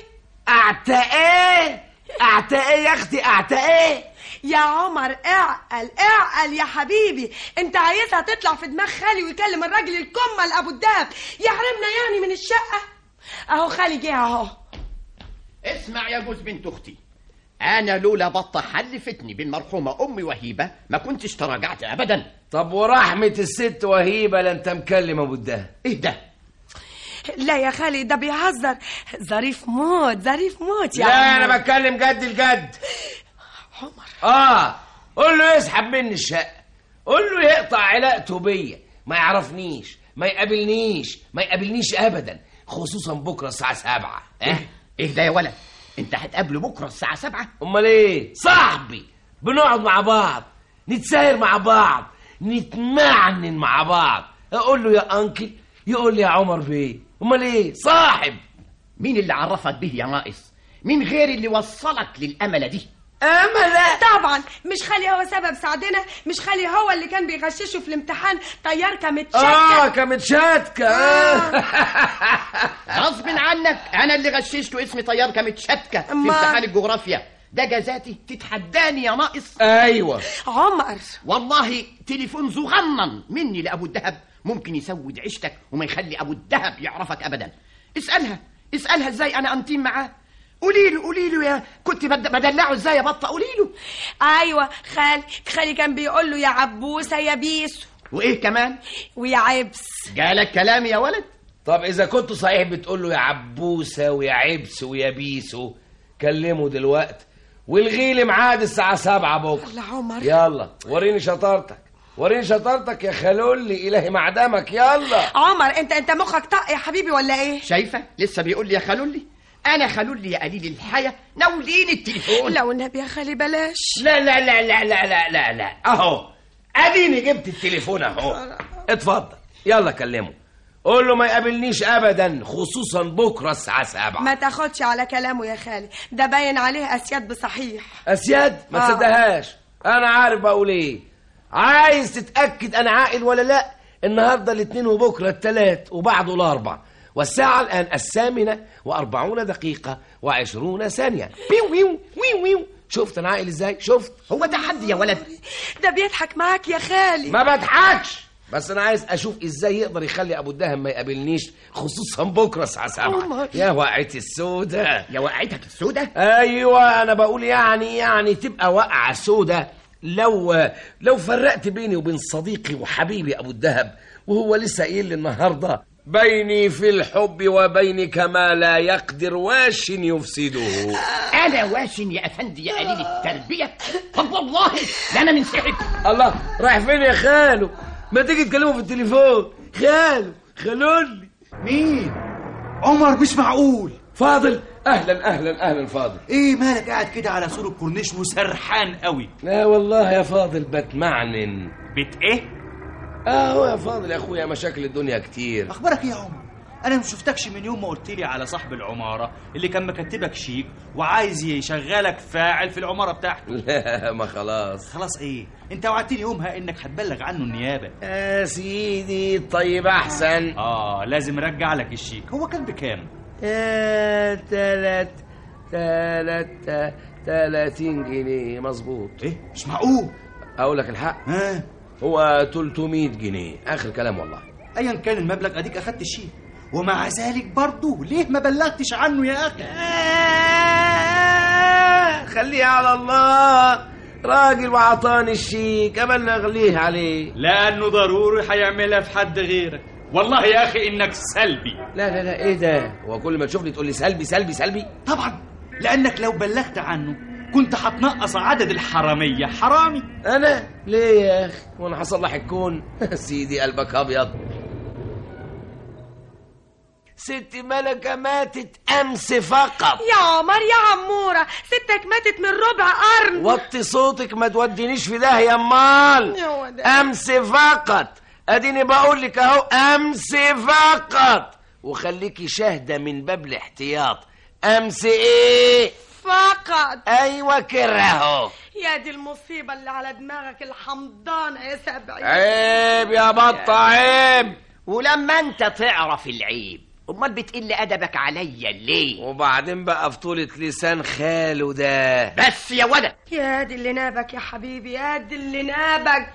اعتقاه اعتقاه يا اختي اعتقاه يا عمر اعقل اعقل يا حبيبي انت عايزها تطلع في دماغ خالي ويكلم الراجل الكمل ابو الدهب يحرمنا يعني من الشقه اهو خالي جه اهو اسمع يا جوز بنت اختي انا لولا بطه حلفتني بالمرحومه امي وهيبه ما كنتش تراجعت ابدا طب ورحمة الست وهيبة لا انت مكلم ابو الدهب ايه ده لا يا خالي ده بيهزر ظريف موت ظريف موت يا لا عمر. انا بتكلم جد الجد عمر اه قول له يسحب مني الشقة قول له يقطع علاقته بيا ما يعرفنيش ما يقابلنيش ما يقابلنيش ابدا خصوصا بكره الساعة سبعة اه ايه ده يا ولد انت هتقابله بكره الساعه سبعة امال ايه صاحبي بنقعد مع بعض نتساير مع بعض نتمعنن مع بعض اقول له يا انكل يقول لي يا عمر بيه امال ايه صاحب مين اللي عرفك به يا ناقص مين غير اللي وصلك للامله دي امل طبعا مش خالي هو سبب سعدنا مش خالي هو اللي كان بيغششه في الامتحان طيار كمتشكل اه كمتشاتكة آه. غصب عنك انا اللي غششته اسمي طيار كمتشتكه في أما- امتحان الجغرافيا ده جزاتي تتحداني يا ناقص ايوه عمر والله تليفون صغنن مني لابو الدهب ممكن يسود عيشتك وما يخلي ابو الدهب يعرفك ابدا اسالها اسالها ازاي انا انتيم معاه قولي له قولي له يا كنت بد- بدلعه ازاي يا بطه قولي له ايوه خالي خالي كان بيقول له يا عبوسه يا بيسو وايه كمان ويا عبس جالك كلام يا ولد طب اذا كنت صحيح بتقول له يا عبوسه ويا عبس ويا بيسو كلمه دلوقتي والغي لي ميعاد الساعه سبعة بكره الله عمر يلا وريني شطارتك وريني شطارتك يا خلولي الهي معدمك يلا عمر انت انت مخك طق يا حبيبي ولا ايه شايفه لسه بيقول لي يا خلولي انا خلولي يا قليل الحياه ناوليني التليفون لو النبي يا خالي بلاش لا لا لا لا لا لا لا لا اهو اديني جبت التليفون اهو اتفضل يلا كلمه قول له ما يقابلنيش ابدا خصوصا بكره الساعه سبعة ما تاخدش على كلامه يا خالي ده باين عليه اسياد بصحيح اسياد ما آه. تصدقهاش انا عارف بقول ايه عايز تتاكد انا عاقل ولا لا النهارده الاثنين وبكره الثلاث وبعده الاربع والساعة الآن الثامنة وأربعون دقيقة وعشرون ثانية ويو ويو ويو ويو شفت أنا عاقل إزاي شفت هو ده حد يا ولد ده بيضحك معاك يا خالي ما بضحكش بس انا عايز اشوف ازاي يقدر يخلي ابو الدهب ما يقابلنيش خصوصا بكره الساعه 7 يا وقعتي السودة يا وقعتك السودة ايوه انا بقول يعني يعني تبقى وقعه سودة لو لو فرقت بيني وبين صديقي وحبيبي ابو الدهب وهو لسه قايل لي النهارده بيني في الحب وبينك ما لا يقدر واش يفسده انا واشن يا افندي يا قليل التربيه طب والله لا انا منسحب الله رايح فين يا خالو ما تيجي تكلمه في التليفون خالو خلولي مين عمر مش معقول فاضل اهلا اهلا اهلا فاضل ايه مالك قاعد كده على سور الكورنيش وسرحان قوي لا والله يا فاضل بتمعنن بت ايه اه يا فاضل يا اخويا مشاكل الدنيا كتير اخبارك ايه يا عمر انا ما شفتكش من يوم ما قلت لي على صاحب العماره اللي كان مكتبك شيك وعايز يشغلك فاعل في العماره بتاعته لا ما خلاص خلاص ايه انت وعدتني يومها انك هتبلغ عنه النيابه يا سيدي طيب احسن اه لازم ارجع لك الشيك هو كان بكام يا تلات تلات تلاتين جنيه مظبوط ايه مش معقول اقول لك الحق ها هو 300 جنيه اخر كلام والله ايا كان المبلغ اديك اخدت الشيك ومع ذلك برضه ليه ما بلغتش عنه يا اخي خليها على الله راجل وعطاني الشيك ابلغ ليه عليه لانه ضروري هيعملها في حد غيرك والله يا اخي انك سلبي لا لا لا ايه ده هو كل ما تشوفني تقول لي سلبي سلبي سلبي طبعا لانك لو بلغت عنه كنت هتنقص عدد الحراميه حرامي انا ليه يا اخي وانا هصلح الكون سيدي قلبك ابيض ست ملكة ماتت أمس فقط يا عمر يا عمورة ستك ماتت من ربع قرن وطي صوتك ما تودينيش في ده يا امال يا وداد. امس فقط اديني بقول لك اهو امس فقط وخليكي شاهده من باب الاحتياط امس ايه فقط ايوه كرهه يا دي المصيبة اللي على دماغك الحمضانة يا سبعي عيب يا بطة عيب ولما انت تعرف العيب امال بتقل ادبك عليا ليه وبعدين بقى في طولة لسان خاله ده بس يا ولد يا دي اللي نابك يا حبيبي يا دي اللي نابك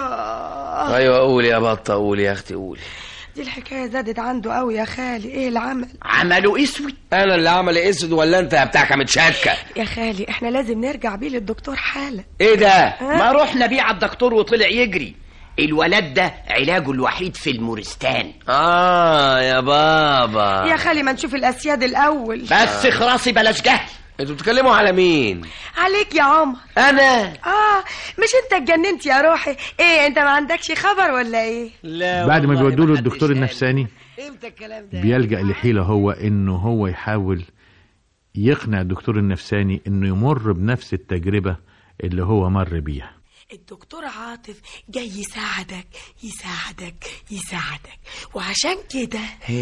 آه. ايوه قولي يا بطة قولي يا اختي قولي دي الحكاية زادت عنده قوي يا خالي ايه العمل عملوا اسود انا اللي عمل اسود ولا انت يا بتاعك متشكة يا خالي احنا لازم نرجع بيه للدكتور حالا ايه ده ما رحنا بيه على الدكتور وطلع يجري الولد ده علاجه الوحيد في المورستان اه يا بابا يا خالي ما نشوف الاسياد الاول بس خلاصي بلاش جهل انتوا بتتكلموا على مين عليك يا عمر انا اه مش انت اتجننت يا روحي ايه انت ما عندكش خبر ولا ايه لا بعد ما والله بيودوا له محدش الدكتور قال. النفساني امتى الكلام ده بيلجأ لحيلة هو انه هو يحاول يقنع الدكتور النفساني انه يمر بنفس التجربة اللي هو مر بيها الدكتور عاطف جاي يساعدك يساعدك يساعدك وعشان كده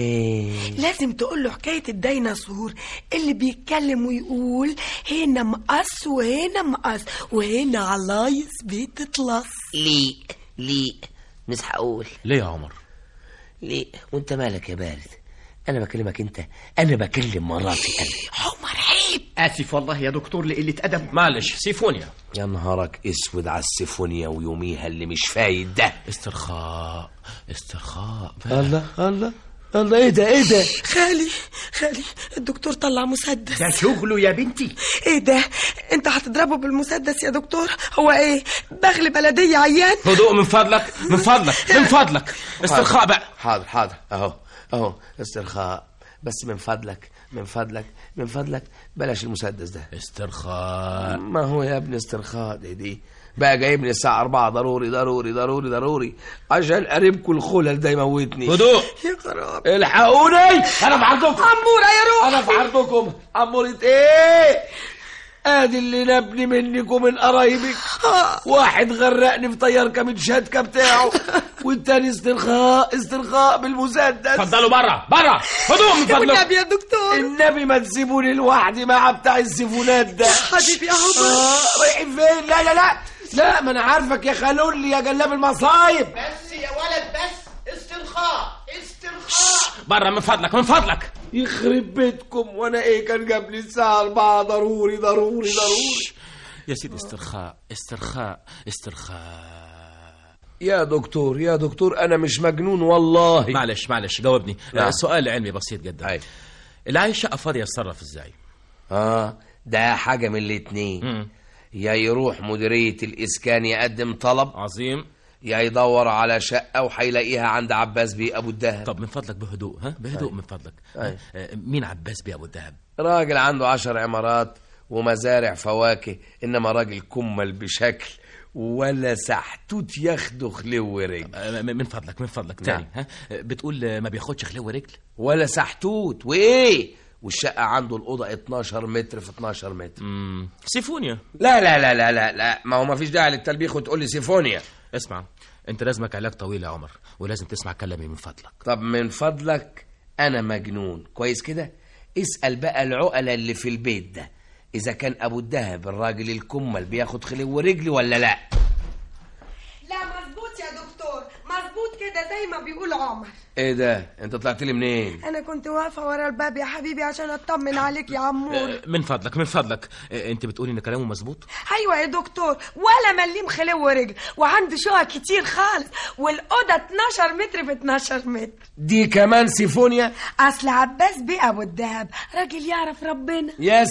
لازم تقول له حكاية الديناصور اللي بيتكلم ويقول هنا مقص وهنا مقص وهنا علايص بتطلص ليه ليه مش هقول ليه يا عمر ليه وانت مالك يا بارد انا بكلمك انت انا بكلم مراتي انا عمر عيب اسف والله يا دكتور لقله ادب معلش سيفونيا يا نهارك اسود على السيفونيا ويوميها اللي مش فايد ده استرخاء استرخاء الله الله الله ايه ده ايه ده خالي خالي الدكتور طلع مسدس ده شغله يا بنتي ايه ده انت هتضربه بالمسدس يا دكتور هو ايه بغل بلدية عيان هدوء من فضلك من فضلك من فضلك استرخاء بقى حاضر حاضر اهو اهو استرخاء بس من فضلك من فضلك من فضلك بلاش المسدس ده استرخاء ما هو يا ابني استرخاء دي دي بقى جايبني الساعة أربعة ضروري ضروري ضروري ضروري عشان قريبكم الخلل ده يموتني هدوء يا خراب الحقوني أنا في عرضكم عمورة يا روح أنا في عرضكم عمورة إيه ادي اللي نبني منك ومن قرايبك واحد غرقني في طيار كمين شاتكه بتاعه والتاني استرخاء استرخاء بالمسدس اتفضلوا بره بره هدوء من فضلك والنبي يا دكتور النبي ما تسيبوني لوحدي مع بتاع السيفونات ده حبيبي يا عمر آه رايحين فين لا لا لا لا ما انا عارفك يا خلولي يا جلاب المصايب بس يا ولد بس استرخاء استرخاء بره من فضلك من فضلك يخرب بيتكم وانا ايه كان جاب لي الساعه 4 ضروري ضروري ضروري يا سيدي استرخاء استرخاء استرخاء يا دكتور يا دكتور انا مش مجنون والله معلش معلش جاوبني نعم. آه، سؤال علمي بسيط جدا أي. اللي عايش شقه فاضيه يتصرف ازاي اه ده حاجه من الاتنين مم. يا يروح مديريه الاسكان يقدم طلب عظيم يا يدور على شقة وهيلاقيها عند عباس بيه أبو الدهب طب من فضلك بهدوء ها بهدوء أي. من فضلك أي. آه، مين عباس بيه ابو الدهب راجل عنده عشر عمارات ومزارع فواكه إنما راجل كمل بشكل ولا سحتوت ياخده خلو ورجل آه، من فضلك من فضلك تاني ها آه، بتقول آه، ما بياخدش خلو ورجل ولا سحتوت وإيه والشقة عنده الأوضة 12 متر في 12 متر مم. سيفونيا لا لا لا لا لا لا ما هو ما فيش داعي للتلبيخ وتقول لي سيفونيا اسمع انت لازمك علاج طويل يا عمر ولازم تسمع كلامي من فضلك طب من فضلك أنا مجنون كويس كده اسأل بقى العقلة اللي في البيت ده إذا كان أبو الدهب الراجل الكمل بياخد خلو ورجلي ولا لا لا مظبوط يا دكتور مظبوط كده زي ما بيقول عمر إيه ده أنت طلعت لي منين انا كنت واقفه ورا الباب يا حبيبي عشان اطمن عليك يا عمور آه، من فضلك من فضلك آه، انت بتقولي ان كلامه مظبوط ايوه يا دكتور ولا مليم خلو ورجل وعنده شقق كتير خالص والاوضه 12 متر في 12 متر دي كمان سيفونيا اصل عباس بيه ابو الدهب راجل يعرف ربنا يا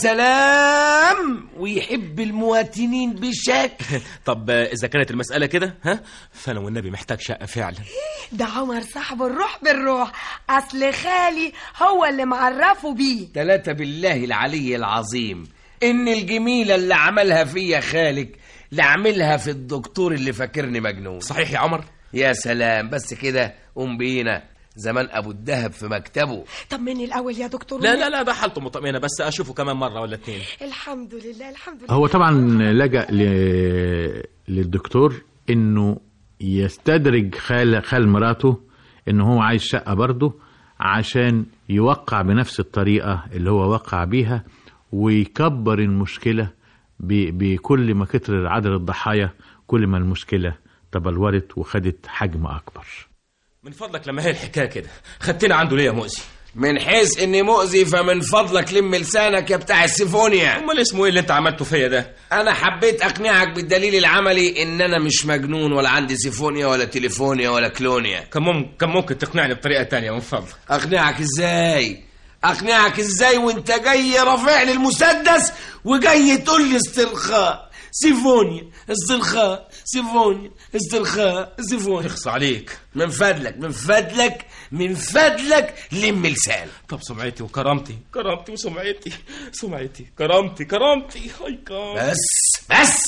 سلام ويحب المواطنين بشكل طب آه، اذا كانت المساله كده ها فانا والنبي محتاج شقه فعلا ده عمر صاحب الروح بالروح اصل خالي هو اللي معرفه بيه تلاتة بالله العلي العظيم إن الجميلة اللي عملها فيا خالك لعملها في الدكتور اللي فاكرني مجنون صحيح يا عمر يا سلام بس كده قوم بينا زمان أبو الدهب في مكتبه طمني الاول يا دكتور لا لا لا ده حالته مطمئنه بس اشوفه كمان مره ولا اتنين الحمد لله الحمد لله هو طبعا لجأ ل... للدكتور انه يستدرج خال خال مراته ان هو عايز شقه برضه عشان يوقع بنفس الطريقه اللي هو وقع بيها ويكبر المشكله ب... بكل ما كتر عدد الضحايا كل ما المشكله تبلورت وخدت حجم اكبر من فضلك لما هي الحكايه كده خدتنا عنده ليه يا مؤذي من حيث إني مؤذي فمن فضلك لم لسانك يا بتاع السيفونيا امال اسمه ايه اللي انت عملته فيا ده أنا حبيت أقنعك بالدليل العملي إن أنا مش مجنون ولا عندي سيفونيا ولا تليفونيا ولا كلونيا كان ممكن كان ممكن تقنعني بطريقه تانية من فضلك اقنعك ازاي اقنعك ازاي وانت جاي رافع لي المسدس وجاي تقول لي استرخاء سيفونيا استرخاء سيفونيا استرخاء سيفونيا اخص عليك من فضلك من فضلك من فضلك لم لسانك طب سمعتي وكرامتي كرامتي وسمعتي سمعتي كرامتي كرامتي هاي كرام بس بس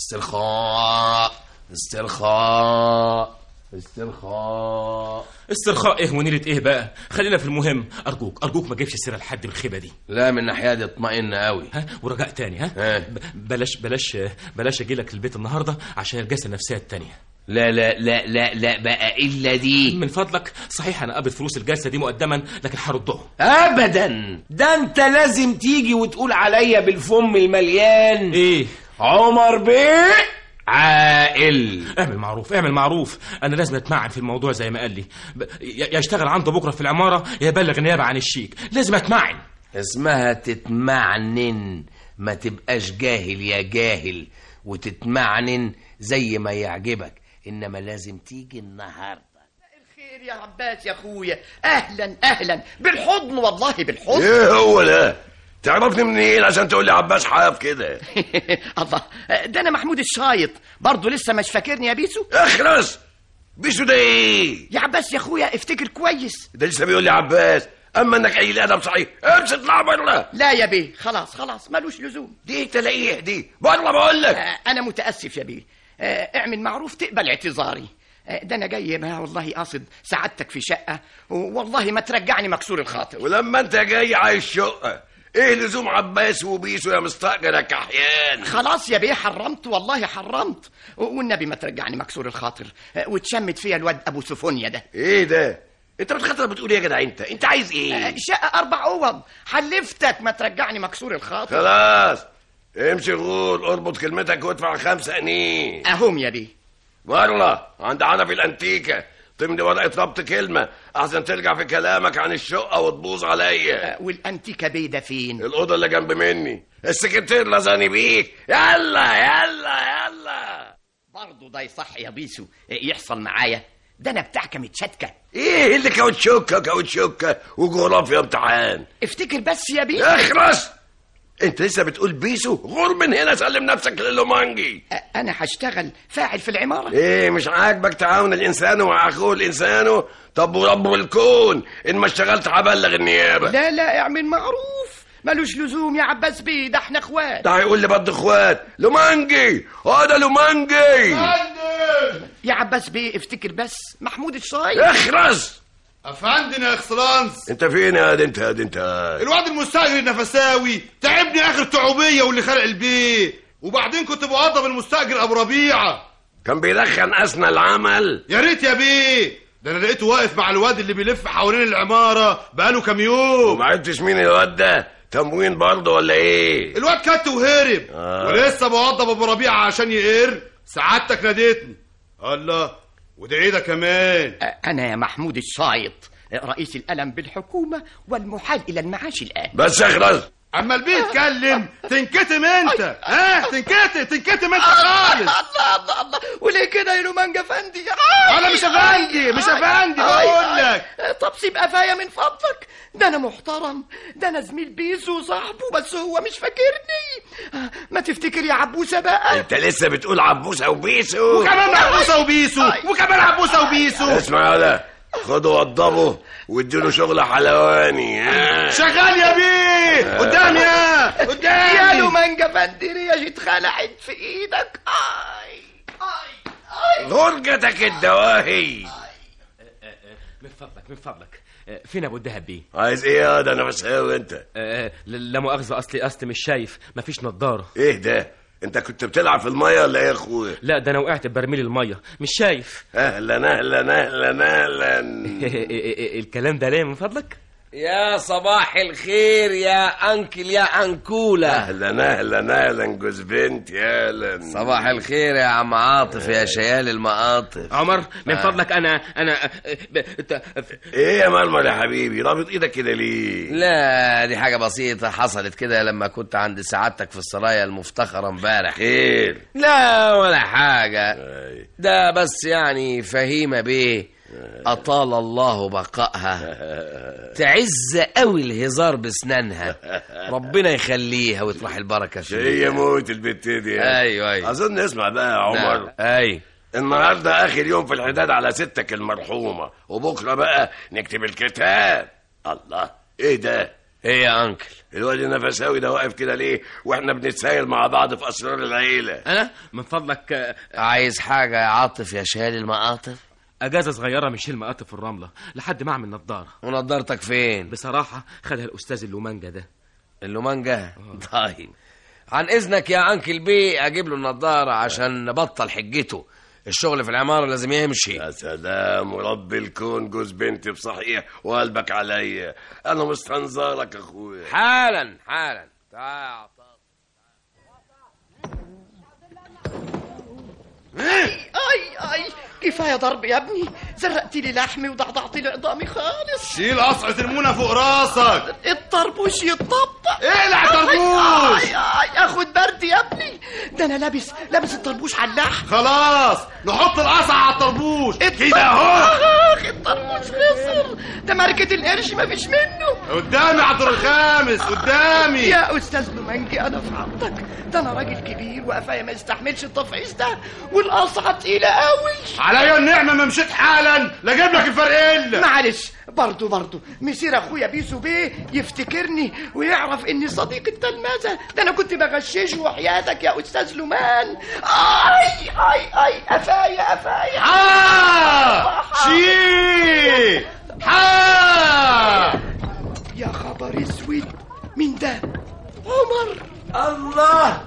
استرخاء استرخاء استرخاء استرخاء ايه ونيلة ايه بقى خلينا في المهم ارجوك ارجوك ما تجيبش السيره لحد بالخيبه دي لا من ناحيه دي اطمئن قوي ها ورجاء تاني ها ها. ب- بلاش بلاش بلاش اجي لك البيت النهارده عشان الجلسه النفسيه التانية لا لا لا لا لا بقى الا دي من فضلك صحيح انا قابل فلوس الجلسه دي مقدما لكن هردهم ابدا ده انت لازم تيجي وتقول عليا بالفم المليان ايه عمر بيه عاقل اعمل معروف اعمل معروف انا لازم اتمعن في الموضوع زي ما قال لي ب- يا يا اشتغل عنده بكره في العماره يا يبلغ النيابه عن الشيك لازم اتمعن اسمها تتمعنن ما تبقاش جاهل يا جاهل وتتمعنن زي ما يعجبك انما لازم تيجي النهارده خير يا عباس يا اخويا اهلا اهلا بالحضن والله بالحضن ايه هو ده تعرفني منين عشان تقول لي عباس حاف كده الله ده انا محمود الشايط برضه لسه مش فاكرني يا بيسو اخرس بيسو ده ايه يا عباس يا اخويا افتكر كويس ده لسه بيقول لي عباس اما انك قليل ادب صحيح امشي اطلع بره لا يا بيه خلاص خلاص ملوش لزوم دي تلاقيه دي بره بقول لك آه، انا متاسف يا بيه آه، اعمل معروف تقبل اعتذاري آه، ده انا جاي ما والله قاصد سعادتك في شقه والله ما ترجعني مكسور الخاطر ولما انت جاي عايز شقه ايه لزوم عباس وبيسو يا مستأجر يا كحيان خلاص يا بيه حرمت والله حرمت والنبي ما ترجعني مكسور الخاطر آه، وتشمت فيا الواد ابو سفونيا ده ايه ده انت بتخاطر بتقول ايه يا جدع انت انت عايز ايه آه، شقه اربع اوض حلفتك ما ترجعني مكسور الخاطر خلاص امشي غول اربط كلمتك وادفع خمسة جنيه اهم يا بيه والله عند عنب الانتيكة تمضي ورقة ربط كلمة أحسن ترجع في كلامك عن الشقة وتبوظ عليا آه، والانتيكه بيه ده فين الأوضة اللي جنب مني السكرتير لزاني بيك يلا يلا يلا برضه ده يصح يا بيسو آه، يحصل معايا ده انا بتاع كمتشتكه ايه اللي كاوتشوكة كاوتشوكة وجغرافيا امتحان افتكر بس يا بيه اخرس انت لسه بتقول بيسو غور من هنا سلم نفسك للومانجي انا هشتغل فاعل في العماره ايه مش عاجبك تعاون الانسان مع اخوه الانسان طب ورب الكون ان ما اشتغلت هبلغ النيابه لا لا اعمل معروف ملوش لزوم يا عباس بيه ده احنا اخوات ده هيقول لي برضه اخوات لومانجي هذا لومانجي يا عباس بيه افتكر بس محمود الصايغ اخرس افندنا يا اكسلانس انت فين يا دي انت يا دي انت الواد المستاجر النفساوي تعبني اخر تعوبيه واللي خلق البيت وبعدين كنت بوضب المستاجر ابو ربيعه كان بيدخن اثناء العمل يا ريت يا بيه ده انا لقيته واقف مع الواد اللي بيلف حوالين العماره بقاله كام يوم وما عرفتش مين الواد ده تموين برضه ولا ايه الواد كت وهرب آه. ولسه بوضب ابو ربيعه عشان يقر سعادتك ناديتني الله وده ايه ده كمان انا يا محمود الصايط رئيس الألم بالحكومة والمحال إلى المعاش الآن بس اخرس اما البيه يتكلم تنكتم انت ها تنكتم تنكتم انت خالص الله الله الله وليه كده يا لومانجا افندي انا مش افندي مش افندي بقول لك طب سيب قفايا من فضلك ده انا محترم ده انا زميل بيسو وصاحبه بس هو مش فاكرني ما تفتكر يا عبوسه بقى انت لسه بتقول عبوسه وبيسو وكمان عبوسه وبيسو وكمان عبوسه وبيسو اسمع هذا خدوا وضبوا واديله شغل حلواني ها شغال يا بيه قدامي يا قدامي يا لومانجا فندرية اتخلعت في ايدك اي غرقتك الدواهي من فضلك من فضلك آه، فين ابو الدهب بيه عايز ايه يا ده انا بساوي انت آه، لا مؤاخذه اصلي اصلي مش شايف مفيش نضاره ايه ده انت كنت بتلعب في الميه ولا ايه يا اخويا لا ده انا وقعت ببرميل الميه مش شايف اهلا اهلا اهلا اهلا الكلام ده ليه من فضلك يا صباح الخير يا انكل يا انكوله اهلا اهلا اهلا جوز بنتي اهلا صباح الخير يا عم عاطف يا شيال المقاطف عمر من آه. فضلك انا انا ايه يا مرمر يا حبيبي رابط ايدك كده ليه لا دي حاجة بسيطة حصلت كده لما كنت عند سعادتك في السرايا المفتخرة امبارح خير لا ولا حاجة ده بس يعني فهيمة بيه أطال الله بقائها تعز قوي الهزار بسنانها ربنا يخليها ويطرح البركة فيها هي موت البت دي ايوه ايوه اظن اسمع بقى يا عمر اي النهارده اخر يوم في الحداد على ستك المرحومه وبكره بقى نكتب الكتاب الله ايه ده ايه يا انكل الواد النفساوي ده واقف كده ليه واحنا بنتسايل مع بعض في اسرار العيله انا من فضلك آه، عايز حاجة يا عاطف يا شال المقاطف اجازه صغيره من شيل مقاطف في الرمله لحد ما اعمل نضاره ونضارتك فين بصراحه خدها الاستاذ اللومانجا ده اللومانجا طيب عن اذنك يا انكل بيه اجيب له النضاره عشان نبطل حجته الشغل في العماره لازم يمشي يا سلام ورب الكون جوز بنتي بصحيح وقلبك عليا انا مستنظرك يا اخويا حالا حالا تعال اي اي كفايه ضرب يا ابني زرقت لي لحمي وضعضعت لي عظامي خالص شيل قصعة المونة فوق راسك الطربوش يتطبق اقلع طربوش اي اي اخد برد يا ابني ده انا لابس لابس الطربوش على اللحم خلاص نحط القصعة على الطربوش كده اهو اخ الطربوش خسر ده ماركة القرش مفيش منه قدامي عبد الخامس قدامي يا استاذ لومانجي انا في عرضك ده انا راجل كبير وقفايا ما يستحملش التفعيص ده والقصعه تقيله قوي عليا النعمة ما مشيت حالا لا اجيب لك الفرقله معلش برضو برضو مسير اخويا بيسو بيه يفتكرني ويعرف اني صديق التلمذه ده انا كنت بغششه وحياتك يا استاذ لومان اي اي اي قفايا قفايا ها شي ها يا خبر اسود مين ده عمر الله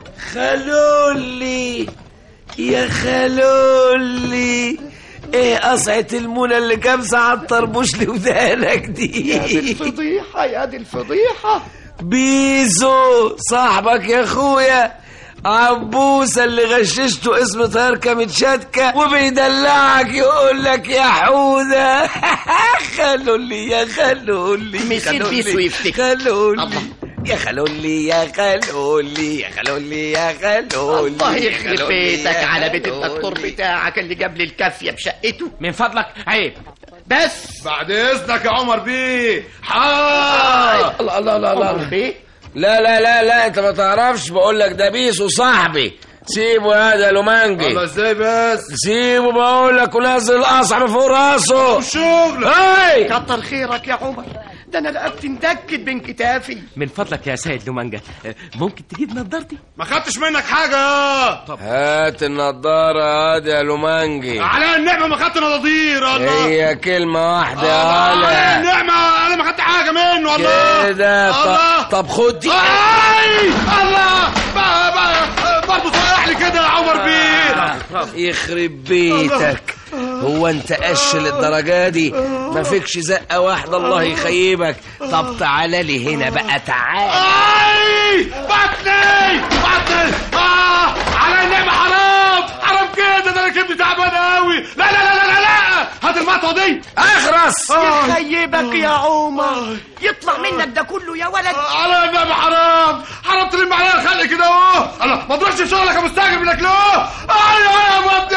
خلولي يا خلولي ايه قصعة المونة اللي كابسة على الطربوش لودانك يا دي دي الفضيحه يا دي الفضيحه بيزو صاحبك يا اخويا عبوسة اللي غششته اسم تركة متشاتكة وبيدلعك يقول لك يا حودة خلولي يا خلولي مسير خلولي، بيسو يفتكر. خلولي يا خلولي يا خلولي يا خلولي يا خلولي الله يا يخرب خلولي بيتك يا على بيت خلولي. الدكتور بتاعك اللي جاب لي الكافيه بشقته من فضلك عيب بس بعد اذنك يا عمر بيه ها الله الله الله الله بيه لا لا لا لا انت ما تعرفش بقول لك ده بيسو صاحبي سيبه هذا لومانجي الله ازاي بس سيبه بقول لك ونزل القصع من فوق راسه الشغل هاي كتر خيرك يا عمر ده انا رقبتي اندكت بين كتافي من فضلك يا سيد لومانجا آه، ممكن تجيب نضارتي ما خدتش منك حاجه هات النضارة هذا يا لومانجي على النعمه ما خدت نضادير الله هي كلمة واحدة يا على ولا النعمه انا ما خدت حاجه منه والله كده الله. طب, طب خد دي اي الله بقى بقى برضه صيح لي كده يا عمر بيه يخرب بيتك هو انت قش للدرجة دي ما فيكش زقة واحدة الله يخيبك طب تعالى لي هنا بقى تعال اي بطني بطني اه على النعمه حرام حرام كده ده انا كبدي تعبان قوي لا لا لا لا لا لا هات المطوه دي اخرس يخيبك يا عمر يطلع منك ده كله يا ولد على النعمه حرام حرام تلم عليا الخلق كده اهو الله ما تروحش في شغلك يا مستعجل منك له ايوه يا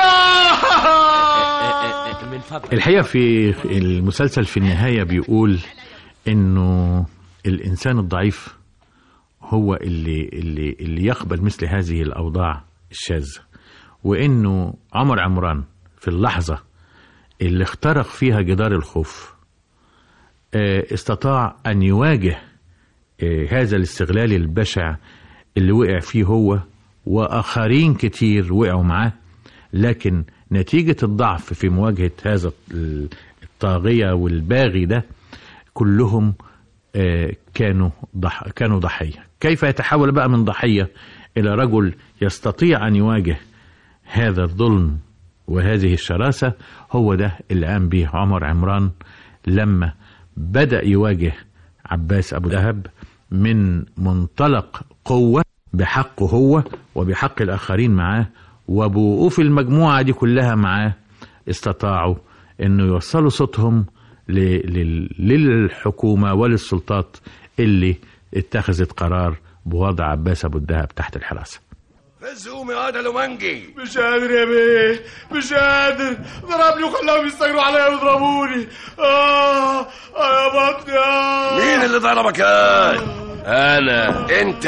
بطني من فضلك الحقيقة في المسلسل في النهاية بيقول انه الانسان الضعيف هو اللي اللي اللي يقبل مثل هذه الاوضاع الشاذة وانه عمر عمران في اللحظة اللي اخترق فيها جدار الخوف آه، استطاع ان يواجه آه، هذا الاستغلال البشع اللي وقع فيه هو واخرين كتير وقعوا معاه لكن نتيجة الضعف في مواجهة هذا ال- الطاغية والباغي ده كلهم آه، كانوا ضح كانوا ضحية كيف يتحول بقى من ضحية إلى رجل يستطيع أن يواجه هذا الظلم وهذه الشراسة هو ده اللي قام به عمر عمران لما بدأ يواجه عباس أبو دهب من منطلق قوة بحقه هو وبحق الآخرين معاه وبوقوف المجموعة دي كلها معاه استطاعوا أنه يوصلوا صوتهم ل- لل- للحكومة وللسلطات اللي اتخذت قرار بوضع عباس أبو الدهب تحت الحراسة فز قومي هذا لومانجي مش قادر يا بيه مش قادر ضربني وخلاهم يستجروا عليا ويضربوني اه اه يا بطني اه مين اللي ضربك يا انا انت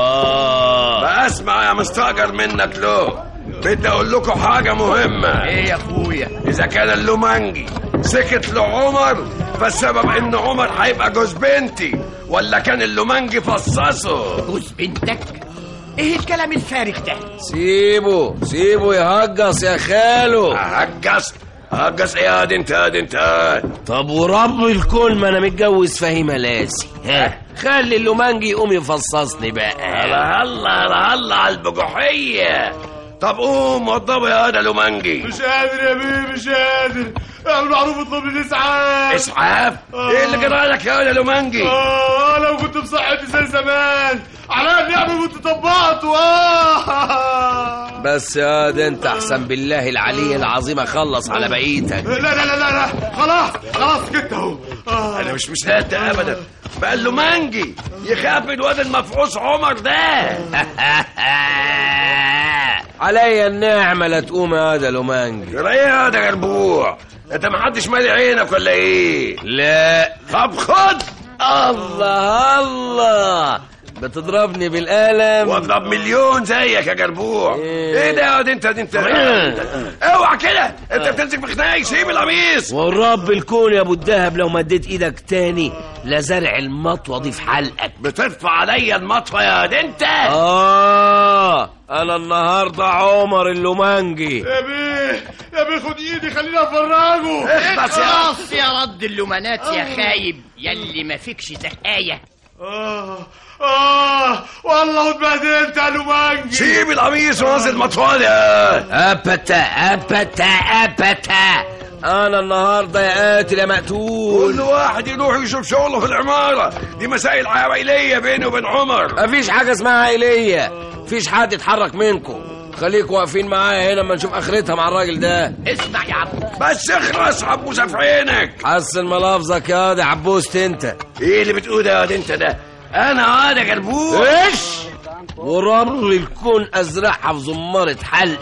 اه ما اسمع يا مستاجر منك له بدي اقول لكم حاجة مهمة ايه يا اخويا اذا كان اللومانجي سكت لعمر فالسبب ان عمر هيبقى جوز بنتي ولا كان اللومانجي فصصه جوز بنتك ايه الكلام الفارغ ده سيبه سيبه يهجص يا خاله هجس هجس ايه يا انت يا انت طب ورب الكل ما انا متجوز فهيمة لاسي ها خلي اللومانجي يقوم يفصصني بقى هلا هلا هلا هلا على البجوحية طب قوم وضبه يا هذا لومانجي مش قادر يا بيه مش قادر اعمل معروف اطلب لي اسعاف اسعاف ايه اللي جرى لك يا هذا لومانجي اه لو كنت مصحتي زي زمان على النعمة كنت طبقته اه بس يا ده انت احسن بالله العلي العظيم اخلص على بقيتك لا لا لا لا لا خلاص خلاص سكت اهو آه. انا مش مصدق ابدا بقى اللومانجي يخاف من الواد المفعوص عمر ده عليا النعمة لا تقوم يا ده لومانجي يا ايه هذا يا ربوع انت محدش مالي عينك ولا ايه لا طب خد الله الله بتضربني بالقلم واضرب مليون زيك يا جربوع ايه ده يا واد انت انت اوعى كده انت بتمسك في خناقي سيب القميص والرب الكون يا ابو الدهب لو مديت ايدك تاني لزرع المطوه دي في حلقك بترفع عليا المطوه يا واد انت اه انا النهارده عمر اللومانجي يا بيه يا بيه خد ايدي خليني افرجه اخلص يا خلاص يا رد اللومانات يا خايب يلي ما فيكش زقايه اه اه والله اتبهدلت يا لومانجي سيب القميص ونزل مطوالي يا ابتا ابتا ابتا انا النهارده يا قاتل يا مقتول كل واحد يروح يشوف شغله في العمارة دي مسائل عائلية بيني وبين عمر مفيش حاجه اسمها عائليه مفيش حد يتحرك منكم خليكوا واقفين معايا هنا اما نشوف اخرتها مع الراجل ده اسمع يا عم بس اخلص عبوسة في عينك حسن ملافظك يا ده عبوست انت ايه اللي بتقوله يا واد انت ده انا هذا جربوع ايش ورب الكون ازرعها في زمارة حلقك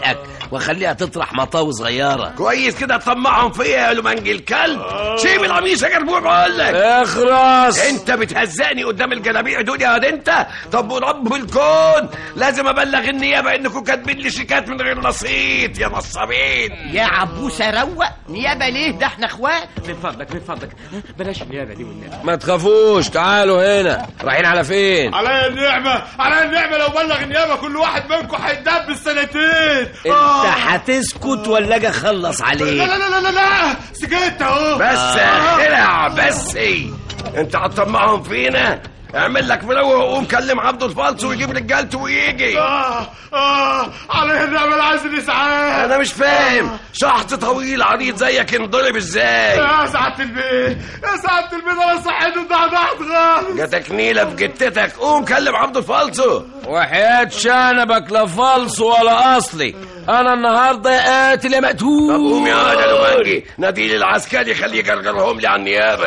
واخليها تطرح مطاوي صغيره كويس كده تطمعهم فيا يا لمنج الكلب سيب القميص يا جربوع بقول لك اخرس انت بتهزقني قدام الجلابيع دول يا واد انت طب ورب الكون لازم ابلغ النيابه انكم كاتبين لي شيكات من غير رصيد يا نصابين يا عبوسه روق نيابه ليه ده احنا اخوات من فضلك من فضلك بلاش النيابه دي والنبي ما تخافوش تعالوا هنا رايحين على فين على النعمة على النعمة لو بلغ النيابة كل واحد منكم هيتدب السنتين انت هتسكت ولا اجي اخلص لا عليك لا لا لا لا سكت اهو بس اخلع بس انت هتطمعهم فينا اعمل لك مروق وقوم كلم عبد الفالص ويجيب رجالته ويجي اه اه على النعمة انا عايز الاسعاف انا مش فاهم شحط طويل عريض زيك انضرب ازاي يا سعادة البيت يا سعادة البيت انا صحيت وضعضعت خالص جاتك نيلة في جتتك قوم كلم عبد الفالص وحياة شنبك لا فلس ولا اصلي انا النهارده قاتل يا مقتول طب قوم يا واد يا لومانجي نادي العسكري خليه يجرجرهم لي على النيابه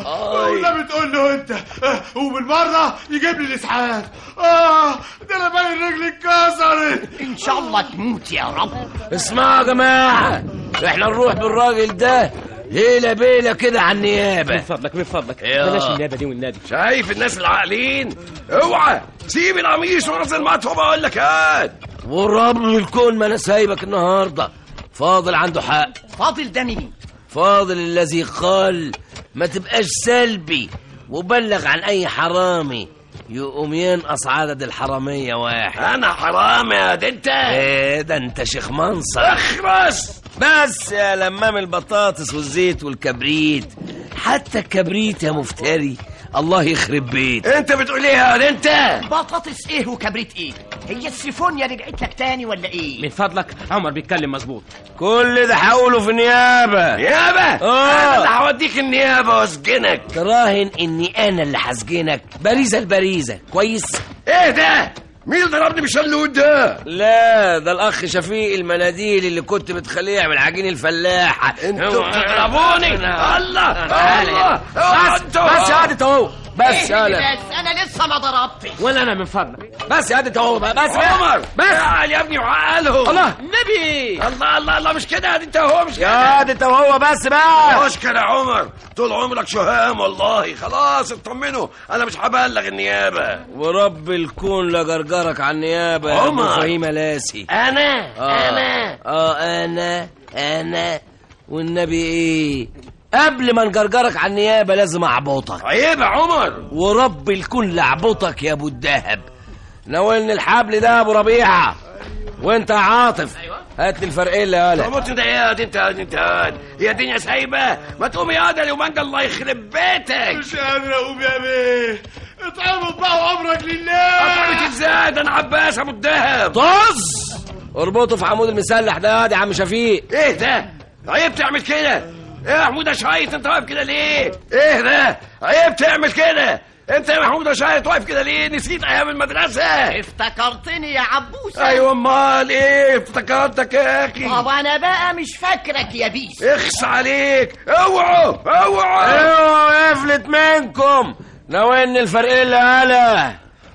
ولا بتقول له انت آه، وبالمرة يجيب لي الاسعاف اه ده انا باين رجلي اتكسرت ان شاء الله تموت يا رب اسمعوا يا جماعه احنا نروح بالراجل ده هيله بيله كده على النيابه من فضلك من فضلك يا. بلاش النيابه دي والنبي شايف الناس العاقلين اوعى سيب القميص ونزل مطوه بقول لك هات ورب الكون ما انا سايبك النهارده فاضل عنده حق فاضل ده مين فاضل الذي قال ما تبقاش سلبي وبلغ عن اي حرامي يقوم ينقص عدد الحرامية واحد انا حرام يا ده انت ايه ده انت شيخ منصر اخرس بس يا لمام البطاطس والزيت والكبريت حتى الكبريت يا مفتري الله يخرب بيت انت بتقول ايه يا ده انت بطاطس ايه وكبريت ايه هي السيفونيا رجعت لك تاني ولا ايه من فضلك عمر بيتكلم مظبوط كل ده هقوله في النيابة نيابه انا اللي هوديك النيابه واسجنك تراهن اني انا اللي هسجنك باريزة البريزة كويس ايه ده مين اللي ضربني بالشلوت ده لا ده الاخ شفيق المناديل اللي كنت بتخليه يعمل عجين الفلاحة انتوا بتضربوني الله الله بس بس يا عادة اهو بس يا لا بس انا لسه ما ضربتش ولا انا من فضلك بس يا عادة اهو بقى، بس عمر بس تعال يا ابني وعقلهم الله نبي الله الله الله مش كده انت هو مش يا كده عادة اهو بس بقى اشكر يا عمر طول عمرك شهام والله خلاص اطمنوا انا مش هبلغ النيابه ورب الكون لجرجرك على النيابة يا عمر. أبو فهيم لاسي انا آه. انا اه انا انا والنبي ايه قبل ما نجرجرك على النيابة لازم اعبطك عيب يا عمر ورب الكون لعبطك يا ابو الدهب ناولني الحبل ده يا ابو ربيعه وانت يا عاطف هات لي الفرقله يالا طب ده يا دي انت انت هي الدنيا سايبه ما تقوم يا ده ومانجا الله يخرب بيتك مش قادر اقوم يا بيه اتعبط بقى وامرك لله اطلعت ازاي ده انا عباس ابو الدهب طز اربطه في عمود المسلح ده يا عم شفيق ايه ده عيب تعمل كده ايه يا محمود يا شايط انت واقف كده ليه ايه ده عيب تعمل كده انت يا محمود يا شايط واقف كده ليه نسيت ايام المدرسه افتكرتني يا عبوسه ايوه امال ايه افتكرتك يا اخي طب انا بقى مش فاكرك يا بيس اخس عليك اوعوا اوعوا ايوه يفلت منكم لو ان الفرقله يالا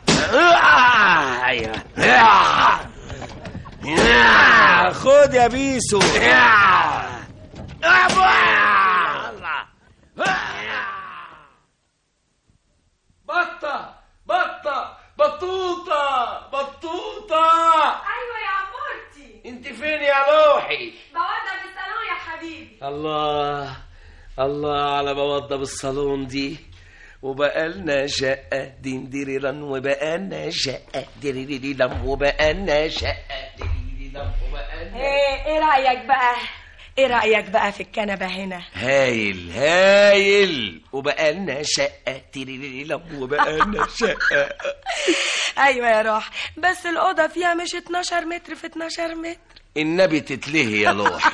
ايوه خد يا بيسو بطة بطة بطوطة بطوطة ايوه يا عمورتي انت فين يا لوحي بوضع بالصالون يا حبيبي الله الله على بوضة بالصالون دي وبقالنا شقة دين ديريران وبقالنا شقة ديريريران وبقالنا شقة ديريريران وبقالنا ايه ايه رايك بقى ايه رايك بقى في الكنبه هنا هايل هايل وبقالنا شقة تيريريران وبقالنا شقة ايوه يا روح بس الاوضه فيها مش 12 متر في 12 متر النبي تتلهي يا لوحي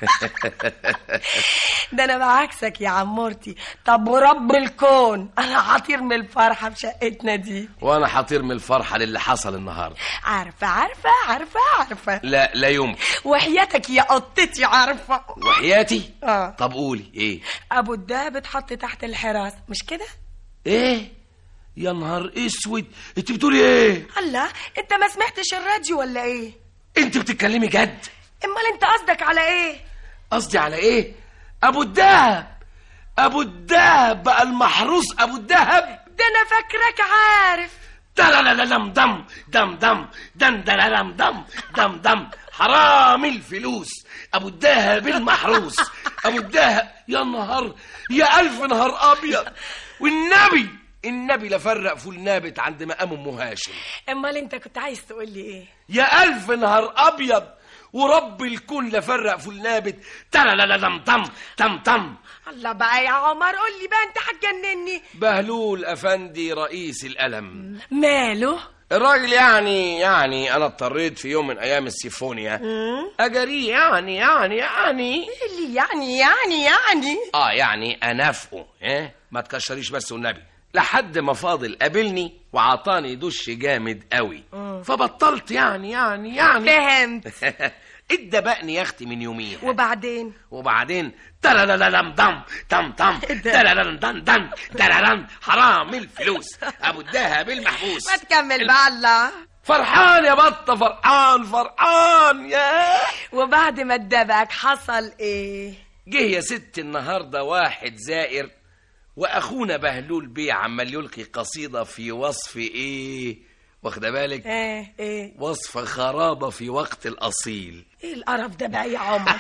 ده انا بعكسك يا عمورتي طب ورب الكون انا هطير من الفرحه في شقتنا دي وانا هطير من الفرحة للي حصل النهاردة عارفه عارفه عارفه عارفه لا لا يمكن وحياتك يا قطتي عارفه وحياتي اه طب قولي ايه ابو الدهب اتحط تحت الحراس مش كده ايه يا نهار اسود انت بتقولي ايه الله انت ما سمعتش الراديو ولا ايه انت بتتكلمي جد امال انت قصدك على ايه قصدي على ايه ابو الدهب ابو الدهب بقى المحروس ابو الدهب ده انا فاكرك عارف دم دم دم دم دم دم دم دم دم حرام الفلوس ابو الدهب المحروس ابو الدهب يا نهار يا الف نهار ابيض والنبي النبي لفرق فول نابت عند مقام ام هاشم امال انت كنت عايز تقول لي ايه يا الف نهار ابيض ورب الكون لفرق فول نابت تلا دم دم دم دم الله بقى يا عمر قول لي بقى انت هتجنني بهلول افندي رئيس الالم ماله الراجل يعني يعني انا اضطريت في يوم من ايام السيفونيا اجريه يعني يعني يعني اللي يعني يعني يعني اه يعني انافقه ها ما تكشريش بس والنبي لحد ما فاضل قابلني وعطاني دش جامد قوي فبطلت يعني يعني يعني فهمت اتدبقني يا اختي من يوميها وبعدين وبعدين تلالالم دم دم دم تلالالم دم دم تلالم حرام الفلوس ابو الدهب المحبوس ما تكمل بقى الله فرحان يا بطه فرحان فرحان يا وبعد ما اتدبك حصل ايه جه يا ست النهارده واحد زائر واخونا بهلول بيه عمال يلقي قصيده في وصف ايه واخده بالك ايه ايه وصف خرابه في وقت الاصيل ايه القرف ده بقى يا عمر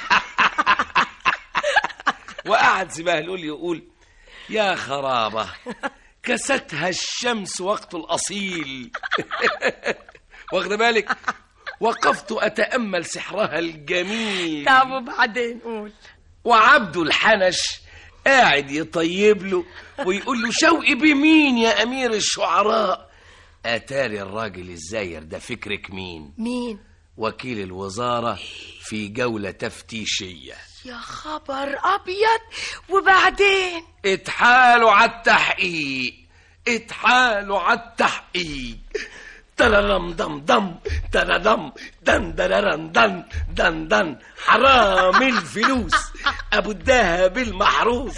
وقعد سي بهلول يقول يا خرابه كستها الشمس وقت الاصيل واخده بالك وقفت اتامل سحرها الجميل طب وبعدين قول وعبده الحنش قاعد يطيب له ويقول له شوقي بمين يا امير الشعراء اتاري الراجل الزاير ده فكرك مين مين وكيل الوزاره في جوله تفتيشيه يا خبر ابيض وبعدين اتحالوا على التحقيق اتحالوا على التحقيق تلالم دم دم تلالم دن دررن دن دن دن حرام الفلوس ابو الدهب المحروس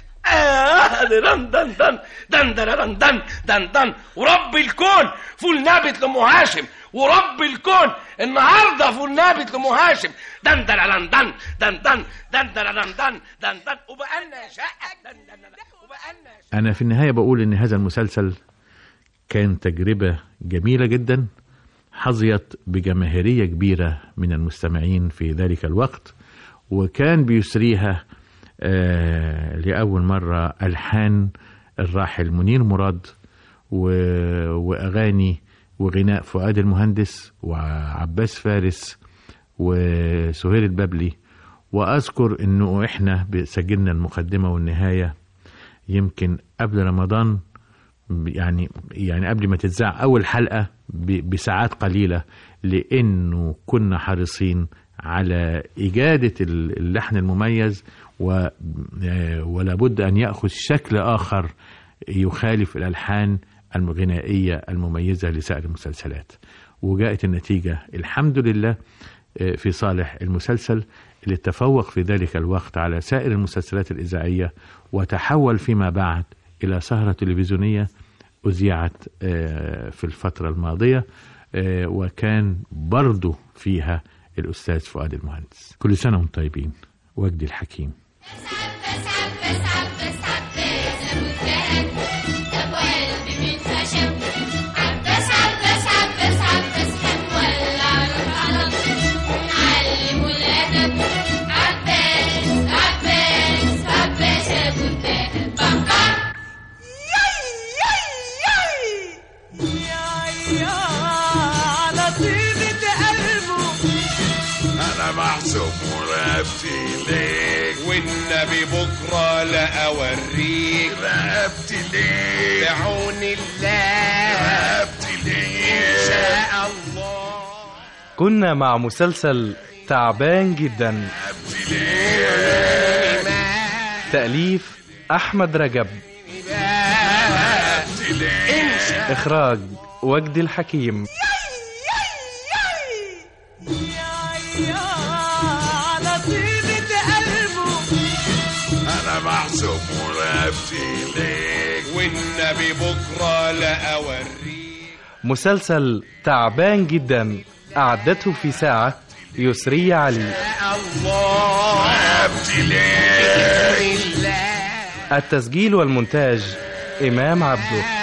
آه دن دن دن دن دررن دن دن دن ورب الكون فول نابت لام هاشم ورب الكون النهارده فول نابت لام هاشم دن دررن دن دن دن دن دررن دن دن دن وبقالنا شقه دن دن دن وبقالنا أنا في النهاية بقول إن هذا المسلسل كان تجربة جميلة جدا حظيت بجماهيرية كبيرة من المستمعين في ذلك الوقت وكان بيسريها آه لأول مرة ألحان الراحل منير مراد و... وأغاني وغناء فؤاد المهندس وعباس فارس وسهير البابلي وأذكر أنه إحنا سجلنا المقدمة والنهاية يمكن قبل رمضان يعني يعني قبل ما تتذاع اول حلقه ب- بساعات قليله لانه كنا حريصين على اجاده ال- اللحن المميز و آه، ولا بد ان ياخذ شكل اخر يخالف الالحان الغنائيه المميزه لسائر المسلسلات وجاءت النتيجه الحمد لله آه، في صالح المسلسل اللي تفوق في ذلك الوقت على سائر المسلسلات الاذاعيه وتحول فيما بعد الى سهره تلفزيونيه اذيعت آه، في الفتره الماضيه آه، وكان برضه فيها الاستاذ فؤاد المهندس كل سنه وانتم طيبين وجدي الحكيم على طيبة قلبه انا محسوب ورقبتي ليك والنبي بكره لا اوريك رقبتي ليك بعون الله رقبتي ليك ان شاء الله كنا مع مسلسل تعبان جدا تأليف أحمد رجب رقبتي ليك إخراج وجدي الحكيم على طيبة قلبه انا محسوب ورقبتي ليك والنبي بكره لا اوريك مسلسل تعبان جدا أعدته في ساعة يسري علي الله التسجيل والمونتاج إمام عبده